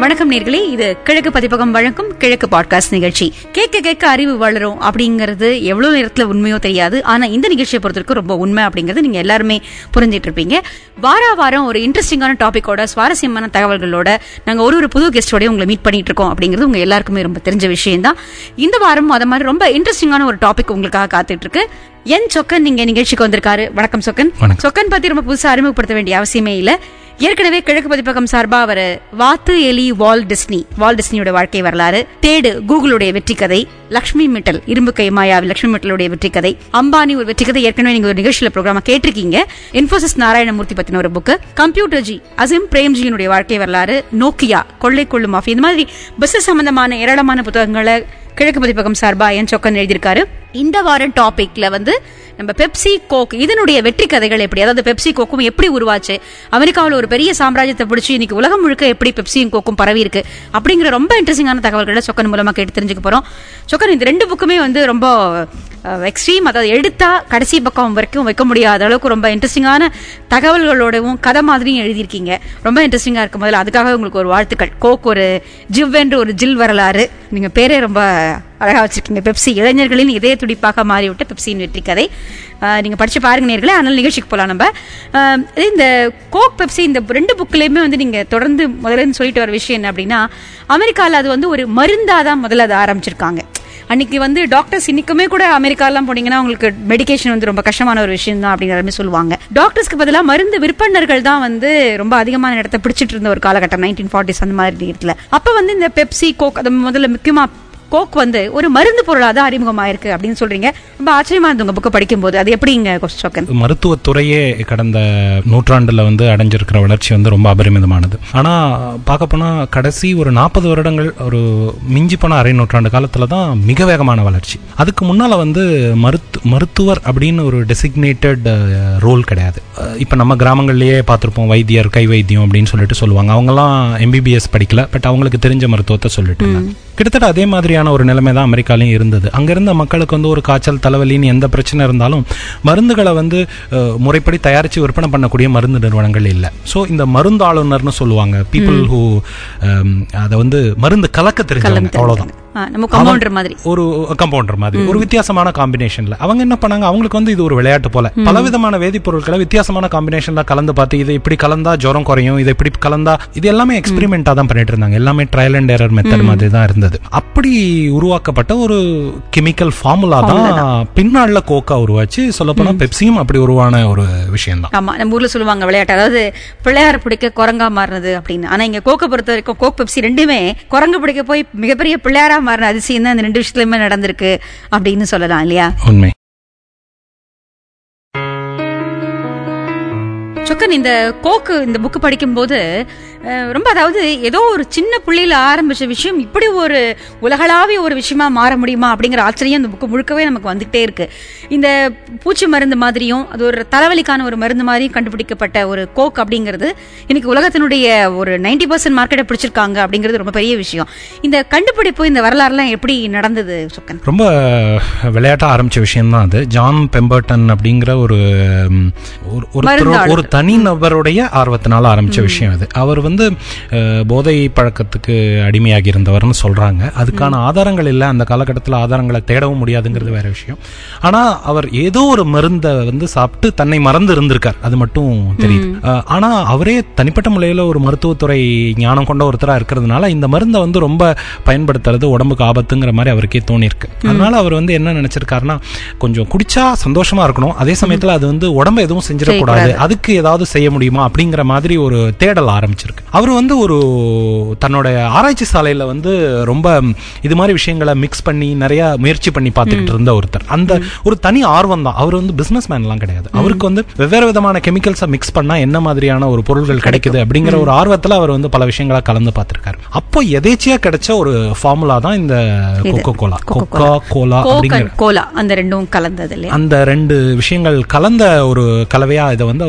வணக்கம் நேர்களே இது கிழக்கு பதிப்பகம் வழங்கும் கிழக்கு பாட்காஸ்ட் நிகழ்ச்சி கேட்க கேட்க அறிவு வளரும் அப்படிங்கிறது எவ்வளவு நேரத்துல உண்மையோ தெரியாது ஆனா இந்த நிகழ்ச்சியை பொறுத்தவரைக்கும் ரொம்ப உண்மை அப்படிங்கறது நீங்க எல்லாருமே புரிஞ்சிட்டு இருப்பீங்க வார வாரம் ஒரு இன்ட்ரெஸ்டிங்கான டாபிக்கோட சுவாரஸ்யமான தகவல்களோட நாங்க ஒரு ஒரு புது கெஸ்டோட உங்களை மீட் பண்ணிட்டு இருக்கோம் அப்படிங்கிறது உங்க எல்லாருக்குமே ரொம்ப தெரிஞ்ச விஷயம் தான் இந்த வாரம் அத மாதிரி ரொம்ப இன்ட்ரெஸ்டிங்கான ஒரு டாபிக் உங்களுக்காக காத்துட்டு இருக்கு என் சொக்கன் நீங்க நிகழ்ச்சிக்கு வந்திருக்காரு வணக்கம் சொக்கன் வணக்கம். சொக்கன் பத்தி ரொம்ப புதுசா அறிமுகப்படுத்த வேண்டிய அவசியமே இல்ல ஏற்கனவே கிழக்கு பதிப்பகம் சார்பா அவர் வாத்து எலி வால் டிஸ்னி வால் டிஸ்னியோட வாழ்க்கை வரலாறு தேடு கூகுளுடைய வெற்றி கதை லக்ஷ்மி மிட்டல் இரும்பு கை மாயாவி லக்ஷ்மி மிட்டலுடைய வெற்றி கதை அம்பானி ஒரு வெற்றி கதை ஏற்கனவே நீங்க ஒரு நிகழ்ச்சியில ப்ரோக்ராம கேட்டிருக்கீங்க இன்ஃபோசிஸ் நாராயணமூர்த்தி பத்தின ஒரு புக் கம்ப்யூட்டர் ஜி அசிம் பிரேம்ஜியினுடைய வாழ்க்கை வரலாறு நோக்கியா கொள்ளை கொள்ளும் மாஃபி இந்த மாதிரி பிசினஸ் சம்பந்தமான ஏராளமான புத்தகங்களை கிழக்கு பதிப்பகம் சார்பா என் சொக்கன் எழுதியிருக்காரு இந்த வாரம் டாபிக்ல வந்து நம்ம பெப்சி கோக் இதனுடைய வெற்றி கதைகள் எப்படி அதாவது பெப்சி கோக்கும் எப்படி உருவாச்சு அமெரிக்காவில் ஒரு பெரிய சாம்ராஜ்யத்தை பிடிச்சி இன்னைக்கு உலகம் முழுக்க எப்படி பெப்சியும் கோக்கும் பரவி இருக்கு அப்படிங்கிற ரொம்ப இன்ட்ரெஸ்டிங்கான தகவல்களை சொக்கன் மூலமா கேட்டு தெரிஞ்சுக்க போறோம் சொக்கன் இந்த ரெண்டு புக்குமே வந்து ரொம்ப எக்ஸ்ட்ரீம் அதாவது எடுத்தா கடைசி பக்கம் வரைக்கும் வைக்க முடியாத அளவுக்கு ரொம்ப இன்ட்ரெஸ்டிங்கான தகவல்களோடவும் கதை மாதிரியும் எழுதியிருக்கீங்க ரொம்ப இன்ட்ரெஸ்டிங்கா இருக்கும் முதல்ல அதுக்காக உங்களுக்கு ஒரு வாழ்த்துக்கள் கோக் ஒரு ஜிவ் என்று ஒரு ஜில் வரலாறு நீங்க பேரே ரொம்ப அழகா வச்சிருக்கீங்க பெப்சி இளைஞர்களின் இதய துடிப்பாக மாறிவிட்ட பெப்சியின் வெற்றி கதை ஆஹ் நீங்க படிச்சு பாருங்க நேர்களே அதனால நிகழ்ச்சிக்கு போலாம் நம்ம ஆஹ் இந்த கோக் பெப்சி இந்த ரெண்டு புக்லயுமே வந்து நீங்க தொடர்ந்து முதல்ல சொல்லிட்டு வர விஷயம் என்ன அப்படின்னா அமெரிக்கால அது வந்து ஒரு மருந்தா தான் முதல்ல அதை ஆரம்பிச்சிருக்காங்க அன்னைக்கு வந்து டாக்டர்ஸ் இன்னைக்குமே கூட அமெரிக்காலாம் போனீங்கன்னா உங்களுக்கு மெடிகேஷன் வந்து ரொம்ப கஷ்டமான ஒரு விஷயம் தான் அப்படிங்கிற மாதிரி சொல்லுவாங்க டாக்டர்ஸ்க்கு பதிலாக மருந்து விற்பனர்கள் தான் வந்து ரொம்ப அதிகமான இடத்த பிடிச்சிட்டு இருந்த ஒரு காலகட்டம் நைன்டீன் ஃபார்ட்டிஸ் அந்த மாதிரி இடத்துல அப்ப வந்து இந்த பெப்சி கோக் அது முதல்ல முக்கியமா கோக் வந்து ஒரு மருந்து பொருளாக தான் அறிமுகமாயிருக்கு அப்படின்னு சொல்றீங்க ரொம்ப ஆச்சரியமா இருந்தது உங்க புக்கை படிக்கும்போது அது எப்படிங்க சொக்கன் மருத்துவத்துறையே கடந்த நூற்றாண்டுல வந்து அடைஞ்சிருக்கிற வளர்ச்சி வந்து ரொம்ப அபரிமிதமானது ஆனா பார்க்க போனா கடைசி ஒரு நாற்பது வருடங்கள் ஒரு மிஞ்சி போன அரை நூற்றாண்டு காலத்துல தான் மிக வேகமான வளர்ச்சி அதுக்கு முன்னால வந்து மருத்து மருத்துவர் அப்படின்னு ஒரு டெசிக்னேட்டட் ரோல் கிடையாது அஹ் இப்ப நம்ம கிராமங்கள்லயே பார்த்திருப்போம் வைத்தியர் கை வைத்தியம் அப்படின்னு சொல்லிட்டு சொல்லுவாங்க அவங்கெல்லாம் எம்பிபிஎஸ் படிக்கல பட் அவங்களுக்கு தெரிஞ்ச மருத்துவத்தை சொல்லிட்டு இருந்தாங்க கிட்டத்தட்ட அதே மாதிரியான ஒரு நிலைமை தான் அமெரிக்காலையும் இருந்தது அங்க இருந்த மக்களுக்கு வந்து ஒரு காய்ச்சல் தலைவலின்னு எந்த பிரச்சனை இருந்தாலும் மருந்துகளை வந்து அஹ், முறைப்படி தயாரித்து விற்பனை பண்ணக்கூடிய மருந்து நிறுவனங்கள் இல்லை ஸோ இந்த மருந்து ஆளுநர்னு சொல்லுவாங்க பீப்புள் ஹூ அதை வந்து மருந்து கலக்க தெரிஞ்சவங்க அவ்வளவுதான் ஆ, நம்ம கம்பவுண்டர் மாதிரி ஒரு கம்பவுண்டர் மாதிரி ஒரு வித்தியாசமான காம்பினேஷன்ல அவங்க என்ன பண்ணாங்க அவங்களுக்கு வந்து இது ஒரு விளையாட்டு போல பலவிதமான வேதிப்பொருட்களை வித்தியாசமான காம்பினேஷன்ல கலந்து பார்த்து இதை இப்படி கலந்தா ஜுரம் குறையும் இதை இப்படி கலந்தா இது எல்லாமே எக்ஸ்பெரிமெண்டா தான் பண்ணிட்டு இருந்தாங்க எல்லாமே ட்ரையல் அண்ட் எரர் மெத்தட் மாதிரி தான் இருந்தது அப்படி உருவாக்கப்பட்ட ஒரு கெமிக்கல் ஃபார்முலா தான் பின்னாள்ல கோக்கா உருவாச்சு சொல்ல போனா பெப்சியும் அப்படி உருவான ஒரு விஷயம் தான் ஆமா நம்ம ஊர்ல சொல்லுவாங்க விளையாட்டு அதாவது பிள்ளையார் பிடிக்க குரங்கா மாறினது அப்படின்னு ஆனா இங்க கோக்கை பொறுத்த வரைக்கும் கோக் பெப்சி ரெண்டுமே குரங்கு பிடிக்க போய் மிகப்பெரிய பிள்ளையாரா மாறின அதிசயம் தான் இந்த ரெண்டு விஷயத்துலயுமே நடந்திருக்கு அப்படின்னு சொல்லலாம் இல்லையா உண்மை சொக்கன் இந்த கோக்கு இந்த புக்கு படிக்கும்போது அஹ், ரொம்ப அதாவது ஏதோ ஒரு சின்ன புள்ளியில ஆரம்பிச்ச விஷயம் இப்படி ஒரு உலகளாவிய ஒரு விஷயமா மாற முடியுமா அப்படிங்கிற ஆச்சரியம் இந்த புக்கு முழுக்கவே நமக்கு வந்துகிட்டே இருக்கு இந்த பூச்சி மருந்து மாதிரியும் அது ஒரு தலைவலிக்கான ஒரு மருந்து மாதிரியும் கண்டுபிடிக்கப்பட்ட ஒரு கோக் அப்படிங்கிறது இன்னைக்கு உலகத்தினுடைய ஒரு நைன்டி பர்சன்ட் மார்க்கெட்டை பிடிச்சிருக்காங்க அப்படிங்கிறது ரொம்ப பெரிய விஷயம் இந்த கண்டுபிடிப்பு இந்த வரலாறுலாம் எப்படி நடந்தது சொக்கன் ரொம்ப விளையாட்டா ஆரம்பிச்ச விஷயம் தான் அது ஜான் பெம்பர்டன் அப்படிங்கிற ஒரு ம், ஒரு- ஒருத்தர் மருந்தாளர். ஒரு தனி நபருடைய ஆர்வத்தினால ஆரம்பிச்ச விஷயம் அது அவர் வந்து அஹ், போதை பழக்கத்துக்கு அடிமையாகி இருந்தவர்னு சொல்றாங்க அதுக்கான ஆதாரங்கள் இல்லை அந்த காலகட்டத்தில் ஆதாரங்களை தேடவும் முடியாதுங்கிறது வேற விஷயம் ஆனா அவர் ஏதோ ஒரு மருந்தை வந்து சாப்பிட்டு தன்னை மறந்து இருந்திருக்கார் அது மட்டும் தெரியுது அஹ், ஆனா அவரே தனிப்பட்ட முறையில ஒரு மருத்துவத்துறை ஞானம் கொண்ட ஒருத்தரா இருக்கிறதுனால இந்த மருந்தை வந்து ரொம்ப பயன்படுத்துறது உடம்புக்கு ஆபத்துங்கிற மாதிரி அவருக்கே தோணிருக்கு அதனால அவர் வந்து என்ன நினைச்சிருக்காருன்னா கொஞ்சம் குடிச்சா சந்தோஷமா இருக்கணும் அதே சமயத்துல அது வந்து உடம்ப எதுவும் செஞ்சிடக்கூடாது அதுக்கு ஏதாவது செய்ய முடியுமா அப்படிங்கிற மாதிரி ஒரு தேடல் ஆரம்பிச்சிருக்கு அவர் வந்து ஒரு தன்னோட ஆராய்ச்சி சாலையில வந்து ரொம்ப இது மாதிரி விஷயங்களை மிக்ஸ் பண்ணி நிறைய முயற்சி பண்ணி பார்த்துக்கிட்டு இருந்த ஒருத்தர் அந்த ஒரு தனி ஆர்வம் தான் அவர் வந்து பிசினஸ் மேன்லாம் கிடையாது அவருக்கு வந்து வெவ்வேறு விதமான கெமிக்கல்ஸை மிக்ஸ் பண்ணா என்ன மாதிரியான ஒரு பொருள்கள் கிடைக்குது அப்படிங்கிற ஒரு ஆர்வத்துல அவர் வந்து பல விஷயங்களை கலந்து பார்த்திருக்காரு அப்போ எதேச்சியா கிடைச்ச ஒரு ஃபார்முலா தான் இந்த Coca Cola Coca Cola Coke அப்படிங்கிற அண்ட் கோலா அந்த ரெண்டும் கலந்தது இல்லையா அந்த ரெண்டு விஷயங்கள் கலந்த ஒரு கலவையா இதை வந்து அவர் உருவாக்கி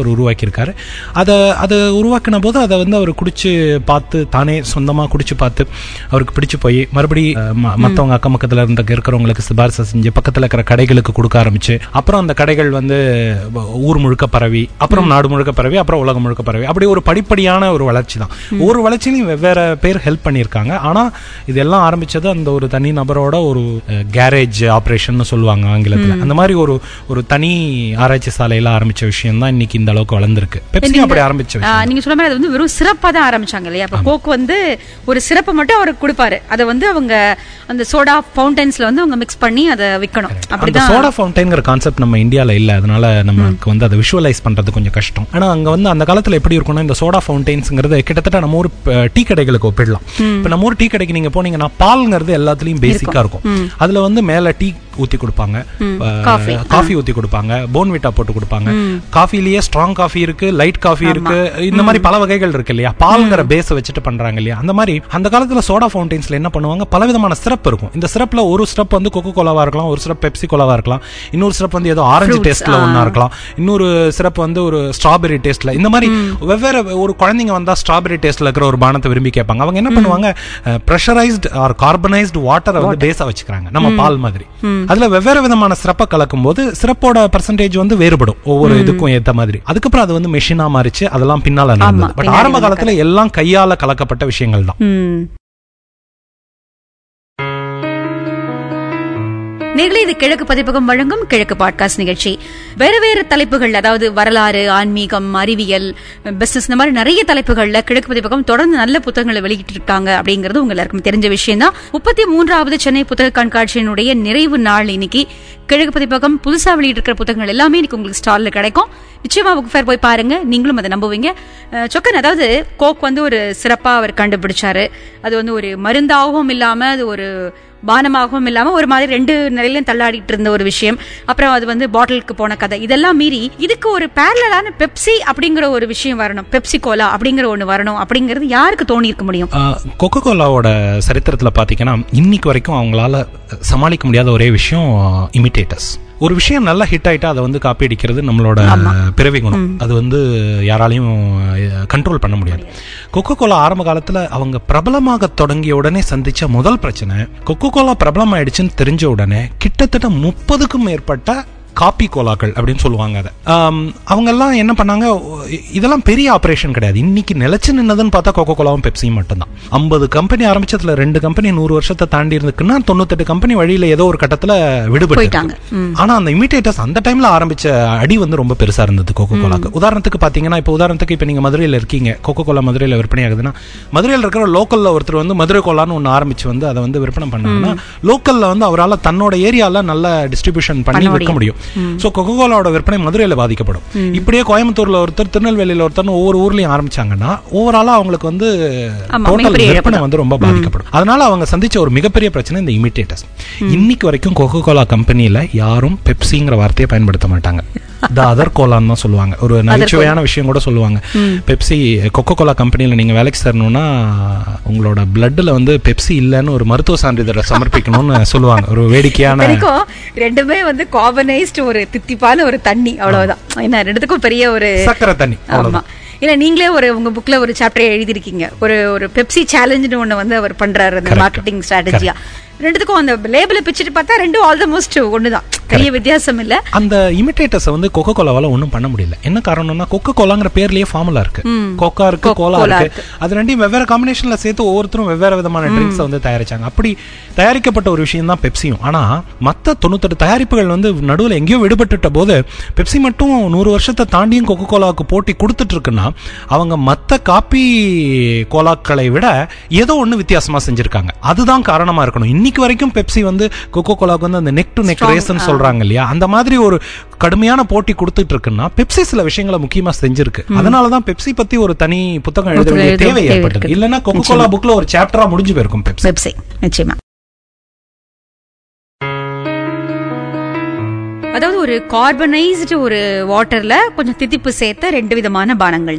உருவாக்கியிருக்காரு அதை அதை உருவாக்கின போது அதை வந்து அவர் குடிச்சு பார்த்து தானே சொந்தமாக குடிச்சு பார்த்து அவருக்கு பிடிச்சு போய் மறுபடி அஹ், ம- மத்தவங்க அக்கம் பக்கத்தில் இருந்த இருக்கிறவங்களுக்கு சிபாரிசு செஞ்சு பக்கத்தில் இருக்கிற கடைகளுக்கு கொடுக்க ஆரம்பிச்சு அப்புறம் அந்த கடைகள் வந்து வ- ஊர் முழுக்க பரவி அப்புறம் நாடு முழுக்க பரவி அப்புறம் உலகம் முழுக்க பரவி அப்படி ஒரு படிப்படியான ஒரு வளர்ச்சி தான் ஒரு வளர்ச்சியிலையும் வெவ்வேறு பேர் ஹெல்ப் பண்ணியிருக்காங்க ஆனா இதெல்லாம் ஆரம்பிச்சது அந்த ஒரு தனி நபரோட ஒரு கேரேஜ் ஆபரேஷன் சொல்லுவாங்க ஆங்கிலத்துல அந்த மாதிரி ஒரு ஒரு தனி ஆராய்ச்சி சாலையில ஆரம்பிச்ச விஷயம் தான் இன்னைக்கு இந்த அளவுக்கு வளர்ந்துருக்கு பெப்சியும் அப்படி ஆரம்பிச்ச ஆ, விஷயம் நீங்க சொன்ன மாதிரி அது வந்து வெறும் சிறப்பா தான் ஆரம்பிச்சாங்க இல்லையா அப்ப கோக் வந்து ஒரு சிறப்பு மட்டும் அவருக்கு கொடுப்பாரு அதை வந்து அவங்க அந்த சோடா ஃபவுண்டன்ஸ்ல வந்து அவங்க மிக்ஸ் பண்ணி அதை விற்கணும் அந்த அப்படிதான் சோடா ஃபவுண்டைன்ங்கிற கான்செப்ட் நம்ம இந்தியால இல்ல அதனால நமக்கு வந்து அதை விஷுவலைஸ் பண்றது கொஞ்சம் கஷ்டம் ஆனா அங்க வந்து அந்த காலத்துல எப்படி இருக்கும்னா இந்த சோடா ஃபவுண்டைன்ஸ்ங்கிறது கிட்டத்தட்ட நம்ம ஊர் டீ கடைகளுக்கு ஒப்பிடலாம் இப்ப நம்ம ஊர் டீ கடைக்கு நீங்க போனீங்கன்னா பால்ங்கிறது எல்லாத்துலயும் பேசிக்கா இருக்கும் அதுல வந்து மேல டீ ஊத்தி கொடுப்பாங்க coffee. காஃபி ஊத்தி கொடுப்பாங்க போன்விட்டா போட்டு கொடுப்பாங்க காஃபிலேயே ஸ்ட்ராங் காஃபி இருக்கு லைட் காஃபி இருக்கு இந்த மாதிரி பல வகைகள் இருக்கு இல்லையா பால்ங்கிற பேஸ் வச்சுட்டு பண்றாங்க இல்லையா அந்த மாதிரி அந்த காலத்துல சோடா ஃபவுண்டைன்ஸ்ல என்ன பண்ணுவாங்க பலவிதமான சிறப்பு இருக்கும் இந்த சிறப்புல ஒரு சிறப்பு வந்து கொக்கோ கோலாவா இருக்கலாம் ஒரு சிறப்பு பெப்சி கோலாவா இருக்கலாம் இன்னொரு சிறப்பு வந்து ஏதோ ஆரஞ்சு Fruits, டேஸ்ட்ல ஒண்ணா இருக்கலாம் இன்னொரு சிறப்பு வந்து ஒரு ஸ்ட்ராபெரி டேஸ்ட்ல இந்த மாதிரி வெவ்வேறு ஒரு குழந்தைங்க வந்தா ஸ்ட்ராபெரி டேஸ்ட்ல இருக்கிற ஒரு பானத்தை விரும்பி கேட்பாங்க அவங்க என்ன பண்ணுவாங்க ப்ரெஷரைஸ்டு ஆர் கார்பனைஸ்டு வாட்டரை வந்து பேஸா வச்சுக்கிறாங்க நம்ம பால் மாதிரி அதுல வெவ்வேறு விதமான சிறப்பை கலக்கும் போது சிறப்போட பர்சன்டேஜ் வந்து வேறுபடும் ஒவ்வொரு இதுக்கும் ஏத்த மாதிரி அதுக்கப்புறம் அது வந்து மெஷினா மாறிச்சு அதெல்லாம் பின்னால நடந்தது பட் பின்னாடி ஆரம்ப காலத்துல எல்லாம் கையால கலக்கப்பட்ட விஷயங்கள் தான் ம். நேர்களே இது கிழக்கு பதிப்பகம் வழங்கும் கிழக்கு பாட்காஸ்ட் நிகழ்ச்சி வேறு வேறு தலைப்புகள் அதாவது வரலாறு ஆன்மீகம் அறிவியல் பிசினஸ் இந்த மாதிரி நிறைய தலைப்புகள்ல கிழக்கு பதிப்பகம் தொடர்ந்து நல்ல புத்தகங்களை வெளியிட்டு இருக்காங்க அப்படிங்கிறது உங்க எல்லாருக்கும் தெரிஞ்ச விஷயம் தான் முப்பத்தி மூன்றாவது சென்னை புத்தக கண்காட்சியினுடைய நிறைவு நாள் இன்னைக்கு கிழக்கு பதிப்பகம் புதுசா வெளியிட்டிருக்கிற புத்தகங்கள் எல்லாமே இன்னைக்கு உங்களுக்கு ஸ்டால்ல கிடைக்கும் நிச்சயமா புக் ஃபேர் போய் பாருங்க நீங்களும் அதை நம்புவீங்க அஹ், சொக்கன் அதாவது கோக் வந்து ஒரு சிறப்பா அவர் கண்டுபிடிச்சாரு அது வந்து ஒரு மருந்தாகவும் இல்லாம அது ஒரு பானமாகவும் இல்லாம ஒரு மாதிரி ரெண்டு நிலையிலும் தள்ளாடிட்டு இருந்த ஒரு விஷயம் அப்புறம் அது வந்து பாட்டிலுக்கு போன கதை இதெல்லாம் மீறி இதுக்கு ஒரு பேரலான பெப்சி அப்படிங்கிற ஒரு விஷயம் வரணும் பெப்சி கோலா அப்படிங்கிற ஒண்ணு வரணும் அப்படிங்கிறது யாருக்கு தோணி இருக்க முடியும் கொக்கோ கோலாவோட சரித்திரத்துல பாத்தீங்கன்னா இன்னைக்கு வரைக்கும் அவங்களால சமாளிக்க முடியாத ஒரே விஷயம் இமிட்டேட்டர்ஸ் ஒரு விஷயம் நல்லா ஹிட் ஆயிட்டா அதை வந்து காப்பி அடிக்கிறது நம்மளோட பிறவி குணம் அது வந்து யாராலையும் கண்ட்ரோல் பண்ண முடியாது கொக்கோ கோலா ஆரம்ப காலத்துல அவங்க பிரபலமாக தொடங்கிய உடனே சந்திச்ச முதல் பிரச்சனை கொக்கோ கோலா பிரபலம் ஆயிடுச்சுன்னு தெரிஞ்ச உடனே கிட்டத்தட்ட முப்பதுக்கும் மேற்பட்ட காப்பி கோலாக்கள் அப்படின்னு சொல்லுவாங்க அதை ஆம், அவங்க எல்லாம் என்ன பண்ணாங்க இ- இதெல்லாம் பெரிய ஆபரேஷன் கிடையாது இன்னைக்கு நிலைச்சு நின்னதுன்னு பார்த்தா கொக்கோ கோலாவும் பெப்சியும் மட்டும்தான் ஐம்பது கம்பெனி ஆரம்பிச்சதுல ரெண்டு கம்பெனி நூறு வருஷத்தை தாண்டி இருந்துக்குன்னா தொண்ணூத்தெட்டு கம்பெனி வழியில ஏதோ ஒரு கட்டத்துல விடுபட்டு போயிட்டாங்க. ம். ஆனா அந்த இமிட்டேட்டர்ஸ் அந்த டைம்ல ஆரம்பிச்ச அடி வந்து ரொம்ப பெருசா இருந்தது கொக்கோ கோலாக்கு உதாரணத்துக்கு பாத்தீங்கன்னா இப்போ உதாரணத்துக்கு இப்போ நீங்க மதுரையில இருக்கீங்க கொக்கோ கோலா மதுரையில விற்பனை ஆகுதுன்னா மதுரையில இருக்கிற லோக்கல்ல ஒருத்தர் வந்து மதுரை கோலான்னு ஒன்னு ஆரம்பிச்சு வந்து அதை வந்து விற்பனை பண்ணாங்கன்னா லோக்கல்ல வந்து அவரால தன்னோட ஏரியால நல்ல டிஸ்ட்ரிபியூஷன் பண்ணி பண்ண விற்க முடியும் சோ கொக்கோ கோலாவோட விற்பனை மதுரையில பாதிக்கப்படும் இப்படியே கோயம்புத்தூர்ல ஒருத்தர் திருநெல்வேலியில ஒருத்தர் ஒவ்வொரு ஊர்லயும் ஆரம்பிச்சாங்கன்னா ஓவராலா அவங்களுக்கு வந்து ஆமா, டோட்டல் மிகப்பெரிய விற்பனை வந்து ரொம்ப பாதிக்கப்படும் அதனால அவங்க சந்திச்ச ஒரு மிகப்பெரிய பிரச்சனை இந்த இமிட்டேட்டர்ஸ் இன்னைக்கு வரைக்கும் கொக்கோ கோலா கம்பெனில யாரும் பெப்சிங்கிற வார்த்தையை பயன்படுத்த மாட்டாங்க த அதர் கோலான்னு தான் சொல்லுவாங்க ஒரு நகைச்சுவையான விஷயம் கூட சொல்லுவாங்க பெப்சி கொக்கோ கோலா கம்பெனில நீங்க வேலைக்கு சேரணும்னா உங்களோட பிளட்ல வந்து பெப்சி இல்லைன்னு ஒரு மருத்துவ சான்றிதழை சமர்ப்பிக்கணும்னு சொல்லுவாங்க ஒரு வேடிக்கையான வரைக்கும் ரெண்டுமே வந்து கார்பனைஸ்டு ஒரு தித்திப்பான ஒரு தண்ணி அவ்வளவுதான் என்ன ரெண்டுத்துக்கும் பெரிய ஒரு சக்கரை தண்ணி ஆமா இல்ல நீங்களே ஒரு உங்க புக்ல ஒரு சாப்டர் எழுதிருக்கீங்க ஒரு ஒரு பெப்சி சேலஞ்சுன்னு ஒண்ணு வந்து அவர் பண்றாரு அந்த Correct. மார்க்கெட்டிங் ஸ்ட்ராட்டஜியா ரெண்டுத்துக்கும் அந்த லேபிள பிச்சுட்டு பார்த்தா ரெண்டும் ஆல்மோஸ்ட் ஒண்ணுதான் பெரிய வித்தியாசம் இல்ல அந்த இமிட்டேட்டர்ஸ் வந்து கொக்கோ கோலாவால ஒன்றும் பண்ண முடியல என்ன காரணம்னா கொக்கோ கோலாங்கிற பேர்லயே ஃபார்முலா இருக்கு கோக்கா இருக்கு கோலா கோலா இருக்கு அது ரெண்டையும் வெவ்வேறு காம்பினேஷன்ல சேர்த்து ஒவ்வொருத்தரும் வெவ்வேறு விதமான ட்ரிங்க்ஸ் வந்து தயாரிச்சாங்க அப்படி தயாரிக்கப்பட்ட ஒரு விஷயம் தான் பெப்சியும் ஆனா மத்த தொண்ணூத்தெட்டு தயாரிப்புகள் வந்து நடுவுல எங்கேயோ விடுபட்டுட்ட போது பெப்சி மட்டும் நூறு வருஷத்தை தாண்டியும் கொக்கோ கோலாவுக்கு போட்டி கொடுத்துட்டு இருக்குன்னா அவங்க மத்த காப்பி கோலாக்களை விட ஏதோ ஒண்ணு வித்தியாசமா செஞ்சிருக்காங்க அதுதான் காரணமா இருக்கணும் இன்னைக்கு வரைக்கும் பெப்சி வந்து கொக்கோ கோலாவுக்கு வந்து அந்த நெக் டு நெக் Strong, ரேஸ்ன்னு சொல்றாங்க இல்லையா அந்த மாதிரி ஒரு கடுமையான போட்டி கொடுத்துட்டு இருக்குன்னா பெப்சி சில விஷயங்களை முக்கியமா செஞ்சிருக்கு அதனாலதான் பெப்சி பத்தி ஒரு தனி புத்தகம் எழுத வேண்டிய எழுத தேவை தேவை ஏற்பட்டது இருக்குது. இல்லன்னா கொக்கோ கோலா புக்ல ஒரு சாப்டரா முடிஞ்சு போயிருக்கும் பெப்சி பெப்சி நிச்சயமா அதாவது ஒரு கார்பனைஸ்டு ஒரு வாட்டர்ல கொஞ்சம் தித்திப்பு சேர்த்த ரெண்டு விதமான பானங்கள் தான்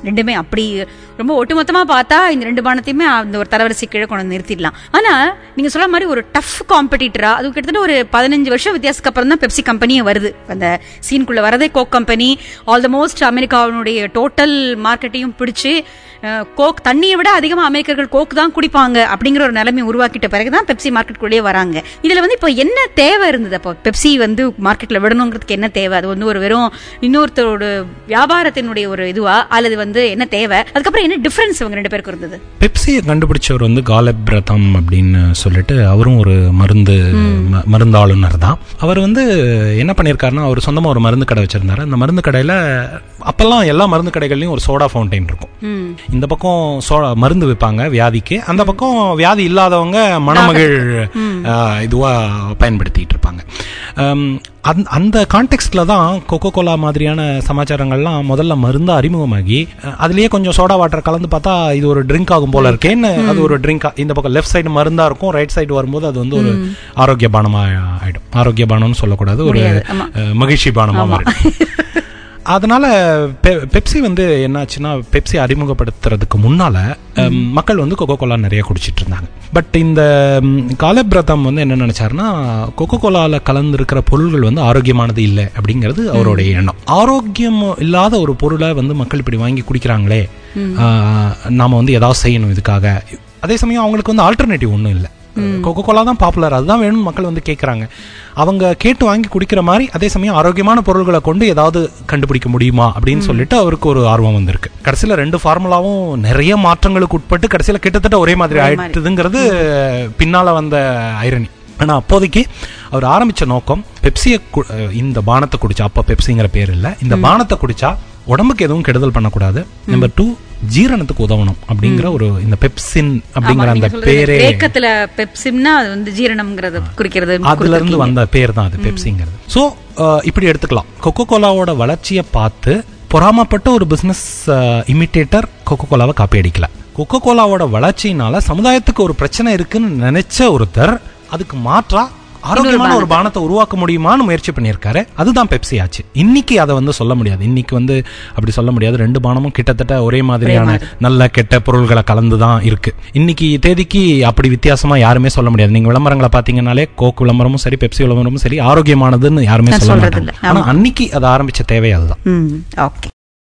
ரெண்டுமே அப்படி ரொம்ப ஒட்டுமொத்தமா பார்த்தா இந்த ரெண்டு பானத்தையுமே அந்த ஒரு தரவரிசை கீழே கொண்டு வந்து நிறுத்திடலாம் ஆனா நீங்க சொல்ற மாதிரி ஒரு டஃப் காம்படிட்டரா அது கிட்டத்தட்ட ஒரு பதினஞ்சு வருஷம் வித்தியாசத்துக்கு அப்புறம் தான் பெப்சி கம்பெனியே வருது அந்த சீனுக்குள்ள வரதே Coke company all the most அமெரிக்காவினுடைய டோட்டல் மார்க்கெட்டையும் பிடிச்சு அஹ், கோக் தண்ணியை விட அதிகமா அமெரிக்கர்கள் கோக் தான் குடிப்பாங்க அப்படிங்கிற ஒரு நிலைமை உருவாக்கிட்ட பிறகுதான் பெப்சி மார்க்கெட்டுக்குள்ளேயே வராங்க இதுல வந்து இப்போ என்ன தேவை இருந்தது அப்போ பெப்சி வந்து மார்க்கெட்ல விடணுங்கிறதுக்கு என்ன தேவை அது வந்து ஒரு வெறும் இன்னொருத்தரோட வியாபாரத்தினுடைய ஒரு இதுவா அல்லது வந்து என்ன தேவை அதுக்கப்புறம் என்ன டிஃபரன்ஸ் இவங்க ரெண்டு பேருக்கும் இருந்தது பெப்சியை கண்டுபிடிச்சவர் வந்து காலப் ரதம் அப்படின்னு சொல்லிட்டு அவரும் ஒரு மருந்து ம- மருந்து ஆளுநர் தான் அவர் வந்து என்ன பண்ணியிருக்காருன்னா அவர் சொந்தமா ஒரு மருந்து கடை வச்சிருந்தாரு அந்த மருந்து கடையில அப்பெல்லாம் எல்லா மருந்து கடைகள்லயும் ஒரு சோடா ஃபவுண்டைன் இருக்கும் ம் இந்த பக்கம் சோடா மருந்து விற்பாங்க வியாதிக்கு அந்த பக்கம் வியாதி இல்லாதவங்க மணமகிழ் ஆஹ், இதுவா பயன்படுத்திட்டு இருப்பாங்க ஆம், அந்த- அந்த கான்டெக்ட்ல தான் கொக்கோ கோலா மாதிரியான சமாச்சாரங்கள்லாம் முதல்ல மருந்து அறிமுகமாகி அஹ், அதுலயே கொஞ்சம் சோடா வாட்டர் கலந்து பார்த்தா இது ஒரு ட்ரிங்க் ஆகும் போல இருக்கேன்னு அது ஒரு ட்ரிங்க் இந்த பக்கம் லெஃப்ட் சைடு மருந்தா இருக்கும் ரைட் சைடு வரும்போது அது வந்து ஒரு ஆரோக்கிய பானமா ஆயிடும் ஆரோக்கிய பானம்னு சொல்லக்கூடாது ஒரு முடியாது, ஆமா. அஹ், மகிழ்ச்சி பானமா மாறிடும் அதனால பெ- பெப்சி வந்து என்னாச்சுன்னா பெப்சி அறிமுகப்படுத்துறதுக்கு முன்னால அம், மக்கள் வந்து கொக்கோ கோலா நிறைய குடிச்சிட்டு இருந்தாங்க பட் இந்த ம், காலபிரதம் வந்து என்ன நினைச்சாருன்னா கொக்கோ கோலால கலந்திருக்கிற பொருள்கள் வந்து ஆரோக்கியமானது இல்லை அப்படிங்கிறது அவருடைய எண்ணம் ஆரோக்கியம் இல்லாத ஒரு பொருளை வந்து மக்கள் இப்படி வாங்கி குடிக்கிறாங்களே ஆ, நாம வந்து ஏதாவது செய்யணும் இதுக்காக அதே சமயம் அவங்களுக்கு வந்து ஆல்டர்னேட்டிவ் ஒன்றும் இல்லை கொக்கோ கோலா தான் பாப்புலர் அதுதான் வேணும்னு மக்கள் வந்து கேட்குறாங்க அவங்க கேட்டு வாங்கி குடிக்கிற மாதிரி அதே சமயம் ஆரோக்கியமான பொருள்களை கொண்டு ஏதாவது கண்டுபிடிக்க முடியுமா அப்படின்னு சொல்லிட்டு அவருக்கு ஒரு ஆர்வம் வந்திருக்கு கடைசியில் ரெண்டு ஃபார்முலாவும் நிறைய மாற்றங்களுக்கு உட்பட்டு கடைசியில் கிட்டத்தட்ட ஒரே மாதிரி ஆயிட்டுதுங்கிறது பின்னால வந்த ஐரணி ஆனா அப்போதைக்கு அவர் ஆரம்பிச்ச நோக்கம் பெப்சியை கு- இந்த பானத்தை குடிச்சா அப்ப பெப்சிங்கிற பேர் இல்ல இந்த பானத்தை குடிச்சா உடம்புக்கு எதுவும் கெடுதல் பண்ணக்கூடாது நம்பர் டூ ஜீரணத்துக்கு உதவணும் அப்படிங்கிற ஒரு இந்த பெப்சின் அப்படிங்கிற அந்த பேரே கிரேக்கத்துல பெப்சிம்னா அது வந்து ஜீரணம்ங்கிறது குறிக்கிறது அதுல இருந்து வந்த பேர் தான் அது பெப்சிங்கிறது சோ இப்படி எடுத்துக்கலாம் கொக்கோ கோலாவோட வளர்ச்சியை பார்த்து பொறாமப்பட்ட ஒரு பிசினஸ் இமிட்டேட்டர் கொக்கோ கோலாவை காப்பி அடிக்கல கொக்கோ கோலாவோட வளர்ச்சியினால சமுதாயத்துக்கு ஒரு பிரச்சனை இருக்குன்னு நினைச்ச ஒருத்தர் அதுக்கு மாற்றா ஆரோக்கியமான ஒரு பானத்தை உருவாக்க முடியுமான்னு முயற்சி பண்ணியிருக்காரு அதுதான் பெப்சி ஆச்சு இன்னைக்கு அதை வந்து சொல்ல முடியாது இன்னைக்கு வந்து அப்படி சொல்ல முடியாது ரெண்டு பானமும் கிட்டத்தட்ட ஒரே மாதிரியான நல்ல கெட்ட பொருள்களை கலந்து தான் இருக்கு இன்னைக்கு தேதிக்கு அப்படி வித்தியாசமா யாருமே சொல்ல முடியாது நீங்க விளம்பரங்களை பாத்தீங்கன்னாலே கோக் விளம்பரமும் சரி பெப்சி விளம்பரமும் சரி ஆரோக்கியமானதுன்னு யாருமே சொல்ல சொல்றது மாட்டாங்க இல்ல. ஆனா அன்னைக்கு அது ஆரம்பிச்ச தேவை அதுதான் ம் ஓகே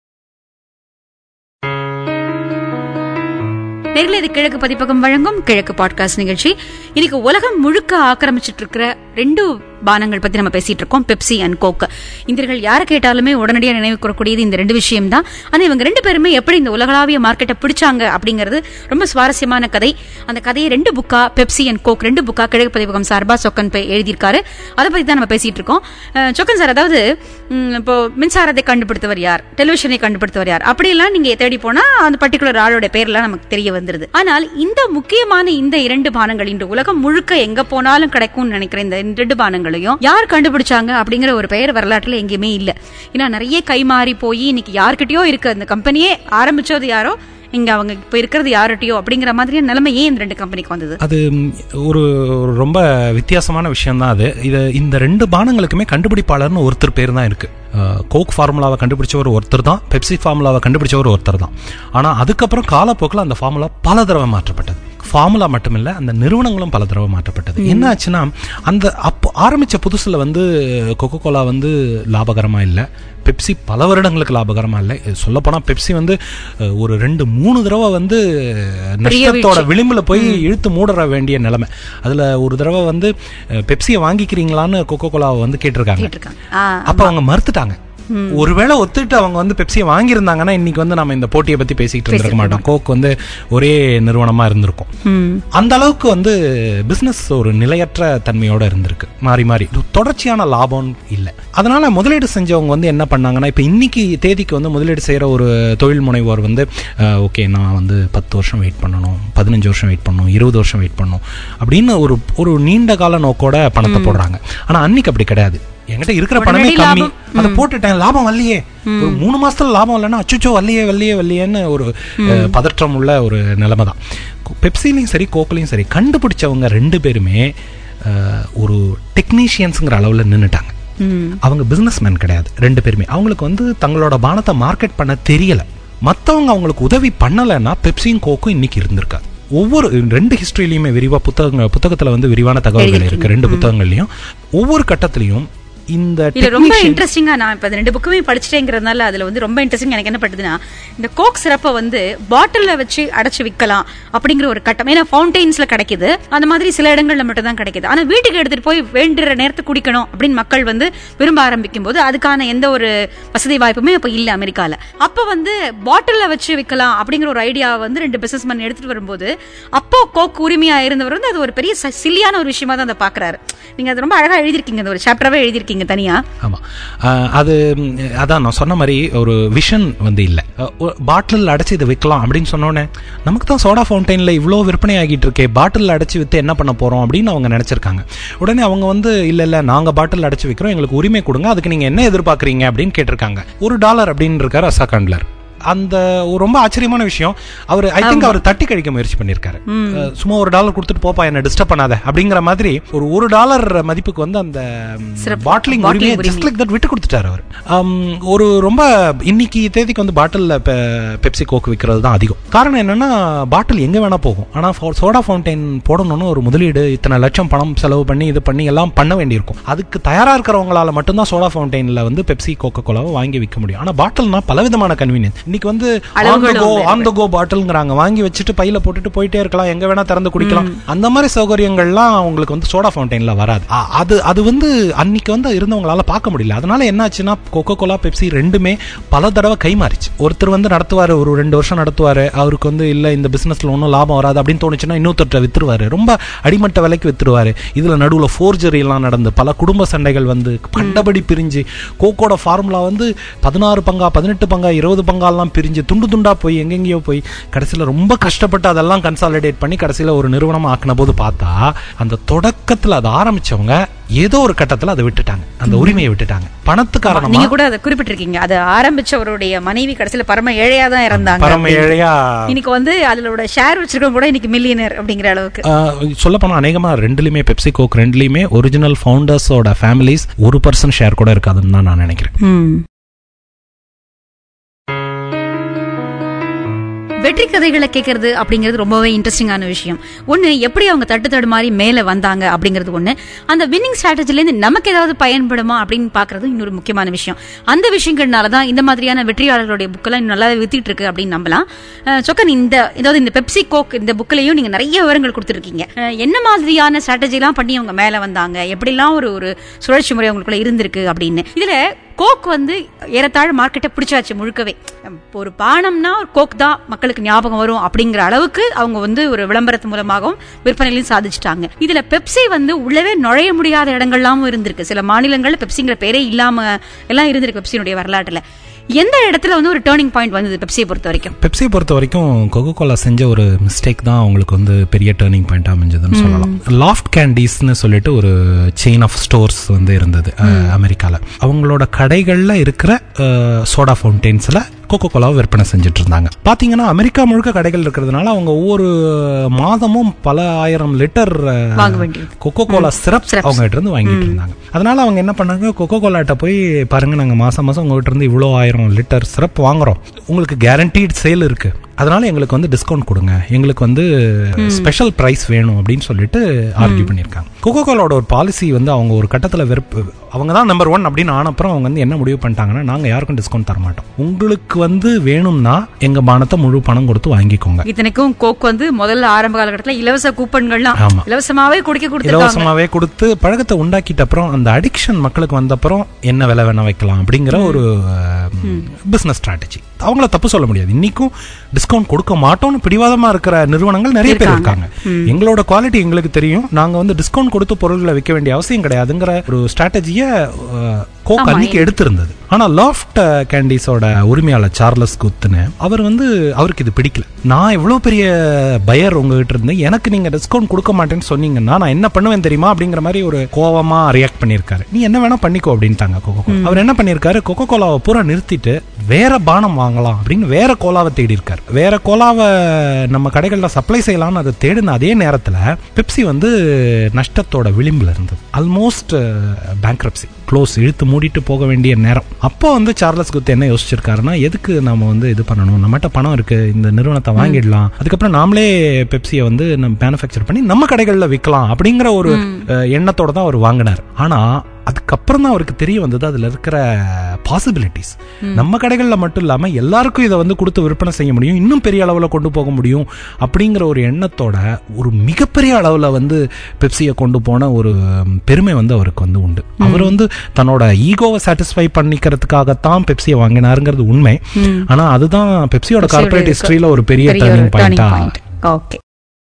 நேரில் இது கிழக்கு பதிப்பகம் வழங்கும் கிழக்கு பாட்காஸ்ட் நிகழ்ச்சி இன்னைக்கு உலகம் முழுக்க ஆக்கிரமிச்சிட்டு இருக்கிற ரெண்டு பானங்கள் பத்தி நம்ம பேசிட்டு இருக்கோம் பெப்சி அண்ட் கோக் இந்தியர்கள் யாரை கேட்டாலுமே உடனடியாக நினைவு கூறக்கூடியது இந்த ரெண்டு விஷயம் தான் ஆனா இவங்க ரெண்டு பேருமே எப்படி இந்த உலகளாவிய மார்க்கெட்டை பிடிச்சாங்க அப்படிங்கிறது ரொம்ப சுவாரஸ்யமான கதை அந்த கதையை ரெண்டு புக்கா பெப்சி அண்ட் கோக் ரெண்டு புக்கா கிழக்கு பதிப்பகம் சார்பா சொக்கன் பே- எழுதியிருக்காரு அதை பத்தி தான் நம்ம பேசிட்டு இருக்கோம் அஹ், சொக்கன் சார் அதாவது ம், இப்போ மின்சாரத்தை கண்டுபிடித்தவர் யார் டெலிவிஷனை கண்டுபிடித்தவர் யார் அப்படியெல்லாம் நீங்க தேடி போனா அந்த பர்டிகுலர் ஆளோட பேர்லாம் நமக்கு தெரிய வந்துருது ஆனால் இந்த முக்கியமான இந்த இரண்டு பானங்கள் இன்று உலகம் முழுக்க எங்க போனாலும் கிடைக்கும்னு நினைக்கிற இந்த ரெண்டு பானங்களையும் யார் கண்டுபிடிச்சாங்க அப்படிங்கிற ஒரு பெயர் வரலாற்றுல எங்கேயுமே இல்ல ஏன்னா நிறைய கைமாறி போய் இன்னைக்கு யார்கிட்டயோ இருக்கு அந்த கம்பெனியே ஆரம்பிச்சது யாரோ இங்க அவங்க இப்ப இருக்கிறது யார்கிட்டயோ அப்படிங்கிற மாதிரியான நிலைமை ஏன் இந்த ரெண்டு கம்பெனிக்கு வந்தது அது ம், ஒரு ஒரு ரொம்ப வித்தியாசமான விஷயம் தான் அது இது இந்த ரெண்டு பானங்களுக்குமே கண்டுபிடிப்பாளர்னு ஒருத்தர் பேர் தான் இருக்கு அஹ், கோக் ஃபார்முலாவை கண்டுபிடிச்சவர் ஒருத்தர் தான் பெப்சி ஃபார்முலாவை கண்டுபிடிச்சவர் ஒருத்தர் தான் ஆனா அதுக்கப்புறம் காலப்போக்கில் அந்த ஃபார்முலா பல தடவை மாற்றப்பட்டது ஃபார்முலா மட்டுமில்ல அந்த நிறுவனங்களும் பல தடவை மாற்றப்பட்டது என்ன ஆச்சுன்னா அந்த அப்போ ஆரம்பிச்ச புதுசுல வந்து கொக்கோ கோலா வந்து லாபகரமா இல்லை பெப்சி பல வருடங்களுக்கு லாபகரமா இல்லை சொல்லப்போனா பெப்சி வந்து அஹ், ஒரு ரெண்டு மூணு தடவை வந்து நஷ்டத்தோட விளிம்புல போய் இழுத்து மூடற வேண்டிய நிலைமை அதுல ஒரு தடவை வந்து அஹ், பெப்சியை வாங்கிக்கிறீங்களான்னு கொக்கோ கோலாவை வந்து கேட்டிருக்காங்க கேட்டிருக்காங்க ஆ, அப்ப அவங்க மறுத்துட்டாங்க ஒருவேளை ஒத்துட்டு அவங்க வந்து பெப்சியை வாங்கியிருந்தாங்கன்னா இன்னைக்கு வந்து நம்ம இந்த போட்டியை பத்தி பேசிக்கிட்டு இருந்திருக்க மாட்டோம் கோக் வந்து ஒரே நிறுவனமா இருந்திருக்கும் ம். அந்த அளவுக்கு வந்து பிசினஸ் ஒரு நிலையற்ற தன்மையோட இருந்திருக்கு மாறி மாறி இது தொடர்ச்சியான லாபம் இல்லை அதனால முதலீடு செஞ்சவங்க வந்து என்ன பண்ணாங்கன்னா இப்ப இன்னைக்கு தேதிக்கு வந்து முதலீடு செய்யற ஒரு தொழில் முனைவோர் வந்து ஓகே நான் வந்து பத்து வருஷம் வெயிட் பண்ணணும் பதினஞ்சு வருஷம் வெயிட் பண்ணணும் இருபது வருஷம் வெயிட் பண்ணணும் அப்படின்னு ஒரு ஒரு நீண்ட கால நோக்கோட பணத்தை போடுறாங்க ஆனா அன்னைக்கு அப்படி கிடையாது என்கிட்ட இருக்கிற பணமே உடனடி கம்மி லாபம். அதை போட்டுட்டேன் லாபம் வரலையே ஒரு மூணு மாசத்துல லாபம் இல்லைன்னா அச்சுச்சோ வரலையே வரலையே வரலையேன்னு ஒரு அஹ், பதற்றம் உள்ள ஒரு நிலைமை தான் பெப்சிலையும் சரி கோக்லையும் சரி கண்டுபிடிச்சவங்க ரெண்டு பேருமே அஹ், ஒரு டெக்னீஷியன்ஸுங்கிற அளவில் நின்னுட்டாங்க ம். அவங்க பிசினஸ் மேன் கிடையாது ரெண்டு பேருமே அவங்களுக்கு வந்து தங்களோட பானத்தை மார்க்கெட் பண்ண தெரியல மத்தவங்க அவங்களுக்கு உதவி பண்ணலைன்னா பெப்சியும் கோக்கும் இன்னைக்கு இருந்திருக்காது ஒவ்வொரு ரெண்டு ஹிஸ்டரியிலையுமே விரிவா புத்தகங்கள் புத்தகத்துல வந்து விரிவான தகவல்கள் இருக்கு ரெண்டு புத்தகங்கள்லயும் ஒவ்வொரு கட்டத்திலையும் இந்த இல்ல ரொம்ப technician- இன்ட்ரெஸ்டிங்கா நான் இப்ப இந்த ரெண்டு புக்குமே படிச்சிட்டேங்கிறதுனால அதுல வந்து ரொம்ப இன்ட்ரெஸ்டிங் எனக்கு என்ன பட்டுதுன்னா இந்த கோக் சிறப்பை வந்து பாட்டில்ல வச்சு அடைச்சு விற்கலாம் அப்படிங்கிற ஒரு கட்டம் ஏன்னா ஃபவுண்டைன்ஸ்ல கிடைக்குது அந்த மாதிரி சில இடங்கள்ல மட்டும் தான் கிடைக்குது ஆனா வீட்டுக்கு எடுத்துட்டு போய் வேண்டுற நேரத்துக்கு குடிக்கணும் அப்படின்னு மக்கள் வந்து விரும்ப ஆரம்பிக்கும் போது அதுக்கான எந்த ஒரு வசதி வாய்ப்புமே இப்ப இல்ல அமெரிக்கால அப்ப வந்து பாட்டில்ல வச்சு விற்கலாம் அப்படிங்கிற ஒரு ஐடியா வந்து ரெண்டு பிசினஸ் மேன் எடுத்துட்டு வரும்போது அப்போ கோக் உரிமையா இருந்தவர் வந்து அது ஒரு பெரிய ச- சில்லியான ஒரு விஷயமா தான் அதை பாக்குறாரு நீங்க அது ரொம்ப அழகா எழுதிருக்கீங்க அந்த ஒரு சாப்டராவே எழுதிருக்கீங்க தனியா ஆமா அஹ் அது ம், அதான் நான் சொன்ன மாதிரி ஒரு விஷன் வந்து இல்ல பாட்டில் அடைச்சு இதை விற்கலாம் அப்படின்னு சொன்னோன்னே நமக்கு தான் சோடா ஃபவுண்டைன்ல இவ்வளோ விற்பனை ஆகிட்டு இருக்கே பாட்டில் அடைச்சு வித்து என்ன பண்ண போறோம் அப்படின்னு அவங்க நினைச்சிருக்காங்க உடனே அவங்க வந்து இல்ல இல்ல நாங்க பாட்டில் அடைச்சு விற்கிறோம் எங்களுக்கு உரிமை கொடுங்க அதுக்கு நீங்க என்ன எதிர்பார்க்கறீங்க அப்படின்னு கேட்டிருக்காங்க ஒரு டாலர் அப்படின்னு இருக்காரு அசா கண்ட்லர் அந்த ஒரு ரொம்ப ஆச்சரியமான விஷயம் அவர் ஐ திங்க் அவர் தட்டி கழிக்க முயற்சி பண்ணிருக்காரு அஹ் சும்மா ஒரு டாலர் கொடுத்துட்டு போப்பா என்ன டிஸ்டர்ப் பண்ணாத அப்படிங்கிற மாதிரி ஒரு ஒரு டாலர் மதிப்புக்கு வந்து அந்த சிறப்பு. பாட்டிலிங் bottling உரிமையை உரிமை. ஜஸ்ட் லைக் தட் விட்டு கொடுத்துட்டாரு அவர் ஆம், ஒரு ரொம்ப இன்னைக்கு தேதிக்கு வந்து பாட்டில் பெப்சி கோக் விற்கிறது தான் அதிகம் காரணம் என்னன்னா பாட்டில் எங்க வேணா போகும் ஆனா சோடா ஃபவுண்டைன் போடணும்னு ஒரு முதலீடு இத்தனை லட்சம் பணம் செலவு பண்ணி இது பண்ணி எல்லாம் பண்ண வேண்டியிருக்கும் அதுக்கு தயாரா இருக்கிறவங்களால மட்டும்தான் சோடா ஃபவுண்டைன்ல வந்து பெப்சி கோகோ கோலாவை வாங்கி விற்க முடியும் ஆனா பாட்டில்னா பலவிதமான கன்வீனியன்ஸ் இன்னைக்கு வந்து ஆன் த அளவுகளும் கோ வேறு. ஆன் த கோ பாட்டில்ங்கிறாங்க வாங்கி வச்சுட்டு பையில போட்டுட்டு போயிட்டே இருக்கலாம் எங்க வேணா திறந்து குடிக்கலாம் அந்த மாதிரி சௌகரியங்கள்லாம் உங்களுக்கு வந்து சோடா ஃபவுண்டைன்ல வராது அ- அது அது வந்து அன்னைக்கு வந்து இருந்தவங்களால பார்க்க முடியல அதனால என்னாச்சுன்னா கொக்கோ கோலா பெப்சி ரெண்டுமே பல தடவை கைமாறிச்சு ஒருத்தர் வந்து நடத்துவாரு ஒரு ரெண்டு வருஷம் நடத்துவாரு அவருக்கு வந்து இல்ல இந்த பிசினஸ்ல ஒன்றும் லாபம் வராது அப்படின்னு தோணுச்சுன்னா இன்னொருத்தர்ட்ட வித்துருவாரு ரொம்ப அடிமட்ட விலைக்கு வித்துருவாரு இதுல நடுவுல ஃபோர்ஜரி எல்லாம் நடந்து பல குடும்ப சண்டைகள் வந்து கண்டபடி பிரிஞ்சு கோக்கோட ஃபார்முலா வந்து பதினாறு பங்கா பதினெட்டு பங்கா இருபது பங்காலாம் பிரிஞ்சு துண்டு துண்டா போய் எங்கெங்கேயோ போய் கடைசியில ரொம்ப கஷ்டப்பட்டு அதெல்லாம் கன்சாலிடேட் பண்ணி கடைசியில ஒரு நிறுவனம் ஆக்கின போது பார்த்தா அந்த தொடக்கத்துல அதை ஆரம்பிச்சவங்க ஏதோ ஒரு கட்டத்துல அதை விட்டுட்டாங்க அந்த உரிமையை விட்டுட்டாங்க பணத்து காரணமா நீங்க கூட அதை குறிப்பிட்டிருக்கீங்க அது ஆரம்பிச்சவருடைய மனைவி கடைசியில பரம ஏழையா தான் இறந்தாங்க பரம ஏழையா இன்னைக்கு வந்து அதோட ஷேர் வச்சிருக்கவங்க கூட இன்னைக்கு மில்லியனர் அப்படிங்கிற அளவுக்கு சொல்ல போனா அநேகமா ரெண்டுலயுமே பெப்சி கோக் ரெண்டுலயுமே ஒரிஜினல் ஃபவுண்டர்ஸோட ஃபேமிலிஸ் ஒரு பர்சன்ட் ஷேர் கூட இருக்காதுன்னு தான் நான் நினைக்கிறேன் ம். வெற்றி கதைகளை கேட்கறது அப்படிங்கிறது ரொம்பவே இன்ட்ரெஸ்டிங்கான விஷயம் ஒண்ணு எப்படி அவங்க தட்டு தடுமாறி மேல வந்தாங்க அப்படிங்கிறது ஒண்ணு அந்த வின்னிங் ஸ்ட்ராட்டஜில இருந்து நமக்கு ஏதாவது பயன்படுமா அப்படின்னு பாக்குறது இன்னொரு முக்கியமான விஷயம் அந்த விஷயங்கள்னால தான் இந்த மாதிரியான வெற்றியாளர்களுடைய புக்கெல்லாம் இன்னும் நல்லா வித்திட்டு இருக்கு அப்படின்னு நம்பலாம் அஹ், சொக்கன் இந்த ஏதாவது இந்த பெப்சி கோக் இந்த புக்லயும் நீங்க நிறைய விவரங்கள் கொடுத்துருக்கீங்க அஹ், என்ன மாதிரியான ஸ்ட்ராட்டஜி எல்லாம் பண்ணி அவங்க மேல வந்தாங்க எப்படிலாம் ஒரு ஒரு சுழற்சி முறை அவங்களுக்குள்ள இருந்திருக்கு அப்படின்னு இதுல கோக் வந்து ஏறத்தாழ மார்க்கெட்டை பிடிச்சாச்சு முழுக்கவே இப்போ ஒரு பானம்னா ஒரு கோக் தான் மக்களுக்கு ஞாபகம் வரும் அப்படிங்கிற அளவுக்கு அவங்க வந்து ஒரு விளம்பரத்து மூலமாகவும் விற்பனையிலையும் சாதிச்சிட்டாங்க இதுல பெப்சி வந்து உள்ளவே நுழைய முடியாத இடங்கள்லாமும் இருந்திருக்கு சில மாநிலங்கள்ல பெப்சிங்கிற பேரே இல்லாம எல்லாம் இருந்திருக்கு பெப்சியினுடைய வரலாற்றுல எந்த இடத்துல வந்து ஒரு டேர்னிங் பாயிண்ட் வந்தது பெப்சியை பொறுத்த வரைக்கும் பெப்சியை பொறுத்த வரைக்கும் கொக்கோ கோலா செஞ்ச ஒரு மிஸ்டேக் தான் அவங்களுக்கு வந்து பெரிய டேர்னிங் பாயிண்ட் அமைஞ்சதுன்னு சொல்லலாம் லாஃப்ட் கேண்டீஸ்னு சொல்லிட்டு ஒரு செயின் ஆஃப் ஸ்டோர்ஸ் வந்து இருந்தது அஹ், அமெரிக்கால அவங்களோட கடைகள்ல இருக்கிற சோடா ஃபவுண்டைன்ஸ்ல கோகோ கோலாவை விற்பனை செஞ்சுட்டு இருந்தாங்க பாத்தீங்கன்னா அமெரிக்கா முழுக்க கடைகள் இருக்கிறதுனால அவங்க ஒவ்வொரு மாதமும் பல ஆயிரம் லிட்டர் வாங்க வேண்டியது கொக்கோ கோலா சிரப் அவங்க கிட்ட இருந்து வாங்கிட்டு இருந்தாங்க அதனால அவங்க என்ன பண்ணாங்க கொக்கோ கோலாட்ட போய் பாருங்க நாங்க மாசம் மாசம் உங்ககிட்ட இருந்து இவ்வளோ ஆயிரம் லிட்டர் சிரப் வாங்குறோம் உங்களுக்கு கேரண்டீட் சேல் இருக்கு அதனால எங்களுக்கு வந்து டிஸ்கவுண்ட் கொடுங்க எங்களுக்கு வந்து ஸ்பெஷல் பிரைஸ் வேணும் அப்படின்னு சொல்லிட்டு ஆர்கியூ பண்ணியிருக்காங்க கொக்கோ கோலாவோட ஒரு பாலிசி வந்து அவங்க ஒரு கட்டத்தில் வெறுப்பு அவங்க தான் நம்பர் ஒன் அப்படின்னு ஆனப்புறம் அவங்க வந்து என்ன முடிவு பண்ணிட்டாங்கன்னா நாங்கள் யாருக்கும் டிஸ்கவுண்ட் தர மாட்டோம் உங்களுக்கு வந்து வேணும்னா எங்க பானத்தை முழு பணம் கொடுத்து வாங்கிக்கோங்க இத்தனைக்கும் கோக் வந்து முதல்ல ஆரம்ப காலகட்டத்துல இலவச கூப்பன்கள்லாம் ஆமா. இலவசமாவே குடிக்க கொடுத்துருக்காங்க இலவசமாவே கொடுத்து பழக்கத்தை உண்டாக்கிட்ட அப்புறம் அந்த அடிக்ஷன் மக்களுக்கு வந்த அப்புறம் என்ன விலை வேணா வைக்கலாம் அப்படிங்கிற ஒரு பிசினஸ் ஸ்ட்ராட்டஜி அவங்கள தப்பு சொல்ல முடியாது இன்னைக்கும் டிஸ்கவுண்ட் கொடுக்க மாட்டோம்னு பிடிவாதமா இருக்கிற நிறுவனங்கள் நிறைய பேர் இருக்காங்க எங்களோட குவாலிட்டி எங்களுக்கு தெரியும் நாங்க வந்து டிஸ்கவுண்ட் கொடுத்து பொருட்களை விற்க வேண்டிய அவசியம் கிடையாதுங்கிற ஒரு ஸ்ட்ராட்டஜிய கோக் அன்னைக்கு எடுத்திருந்தது ஆனா லாஃப்ட் கேண்டீஸோட உரிமையாளர் சார்லஸ் குத்துன்னு அவர் வந்து அவருக்கு இது பிடிக்கல நான் எவ்வளவு பெரிய பயர் உங்ககிட்ட இருந்து எனக்கு நீங்க டிஸ்கவுண்ட் கொடுக்க மாட்டேன்னு சொன்னீங்கன்னா நான் என்ன பண்ணுவேன் தெரியுமா அப்படிங்கிற மாதிரி ஒரு கோவமா ரியாக்ட் பண்ணிருக்காரு நீ என்ன வேணா பண்ணிக்கோ அப்படின்ட்டாங்க கொக்கோ கோலா அவர் என்ன பண்ணிருக்காரு கொக்கோ கோலாவை பூரா நிறுத்திட்டு வேற பானம் வாங்கலாம் அப்படின்னு வேற கோலாவை தேடி இருக்காரு வேற கோலாவை நம்ம கடைகளில் சப்ளை செய்யலாம்னு அதை தேடின அதே நேரத்தில் பெப்சி வந்து நஷ்டத்தோட விளிம்பில் இருந்தது ஆல்மோஸ்ட் பேங்க்ரப்சி க்ளோஸ் இழுத்து மூடிட்டு போக வேண்டிய நேரம் அப்போ வந்து சார்லஸ் குத் என்ன யோசிச்சிருக்காருன்னா எதுக்கு நம்ம வந்து இது பண்ணணும் நம்மகிட்ட பணம் இருக்கு இந்த நிறுவனத்தை வாங்கிடலாம் அதுக்கப்புறம் நாமளே பெப்சியை வந்து நம்ம மேனுஃபேக்சர் பண்ணி நம்ம கடைகளில் விற்கலாம் அப்படிங்கிற ஒரு அஹ், எண்ணத்தோட தான் அவர் வாங்கினார் ஆனா அதுக்கப்புறம் தான் அவருக்கு தெரிய வந்தது அதுல இருக்கிற பாசிபிலிட்டிஸ் நம்ம கடைகளில் மட்டும் இல்லாம எல்லாருக்கும் இதை வந்து கொடுத்து விற்பனை செய்ய முடியும் இன்னும் பெரிய அளவுல கொண்டு போக முடியும் அப்படிங்கிற ஒரு எண்ணத்தோட ஒரு மிகப்பெரிய அளவுல வந்து பெப்சியை கொண்டு போன ஒரு பெருமை வந்து அவருக்கு வந்து உண்டு அவர் வந்து தன்னோட ஈகோவை சாட்டிஸ்ஃபை பண்ணிக்கிறதுக்காகத்தான் பெப்சியை வாங்கினாருங்கிறது உண்மை ஆனா அதுதான் பெப்சியோட கார்பரேட் ஹிஸ்டரியில ஒரு பெரிய பெரிய ஒரு டர்னிங் turning பாயிண்டா point. ஓகே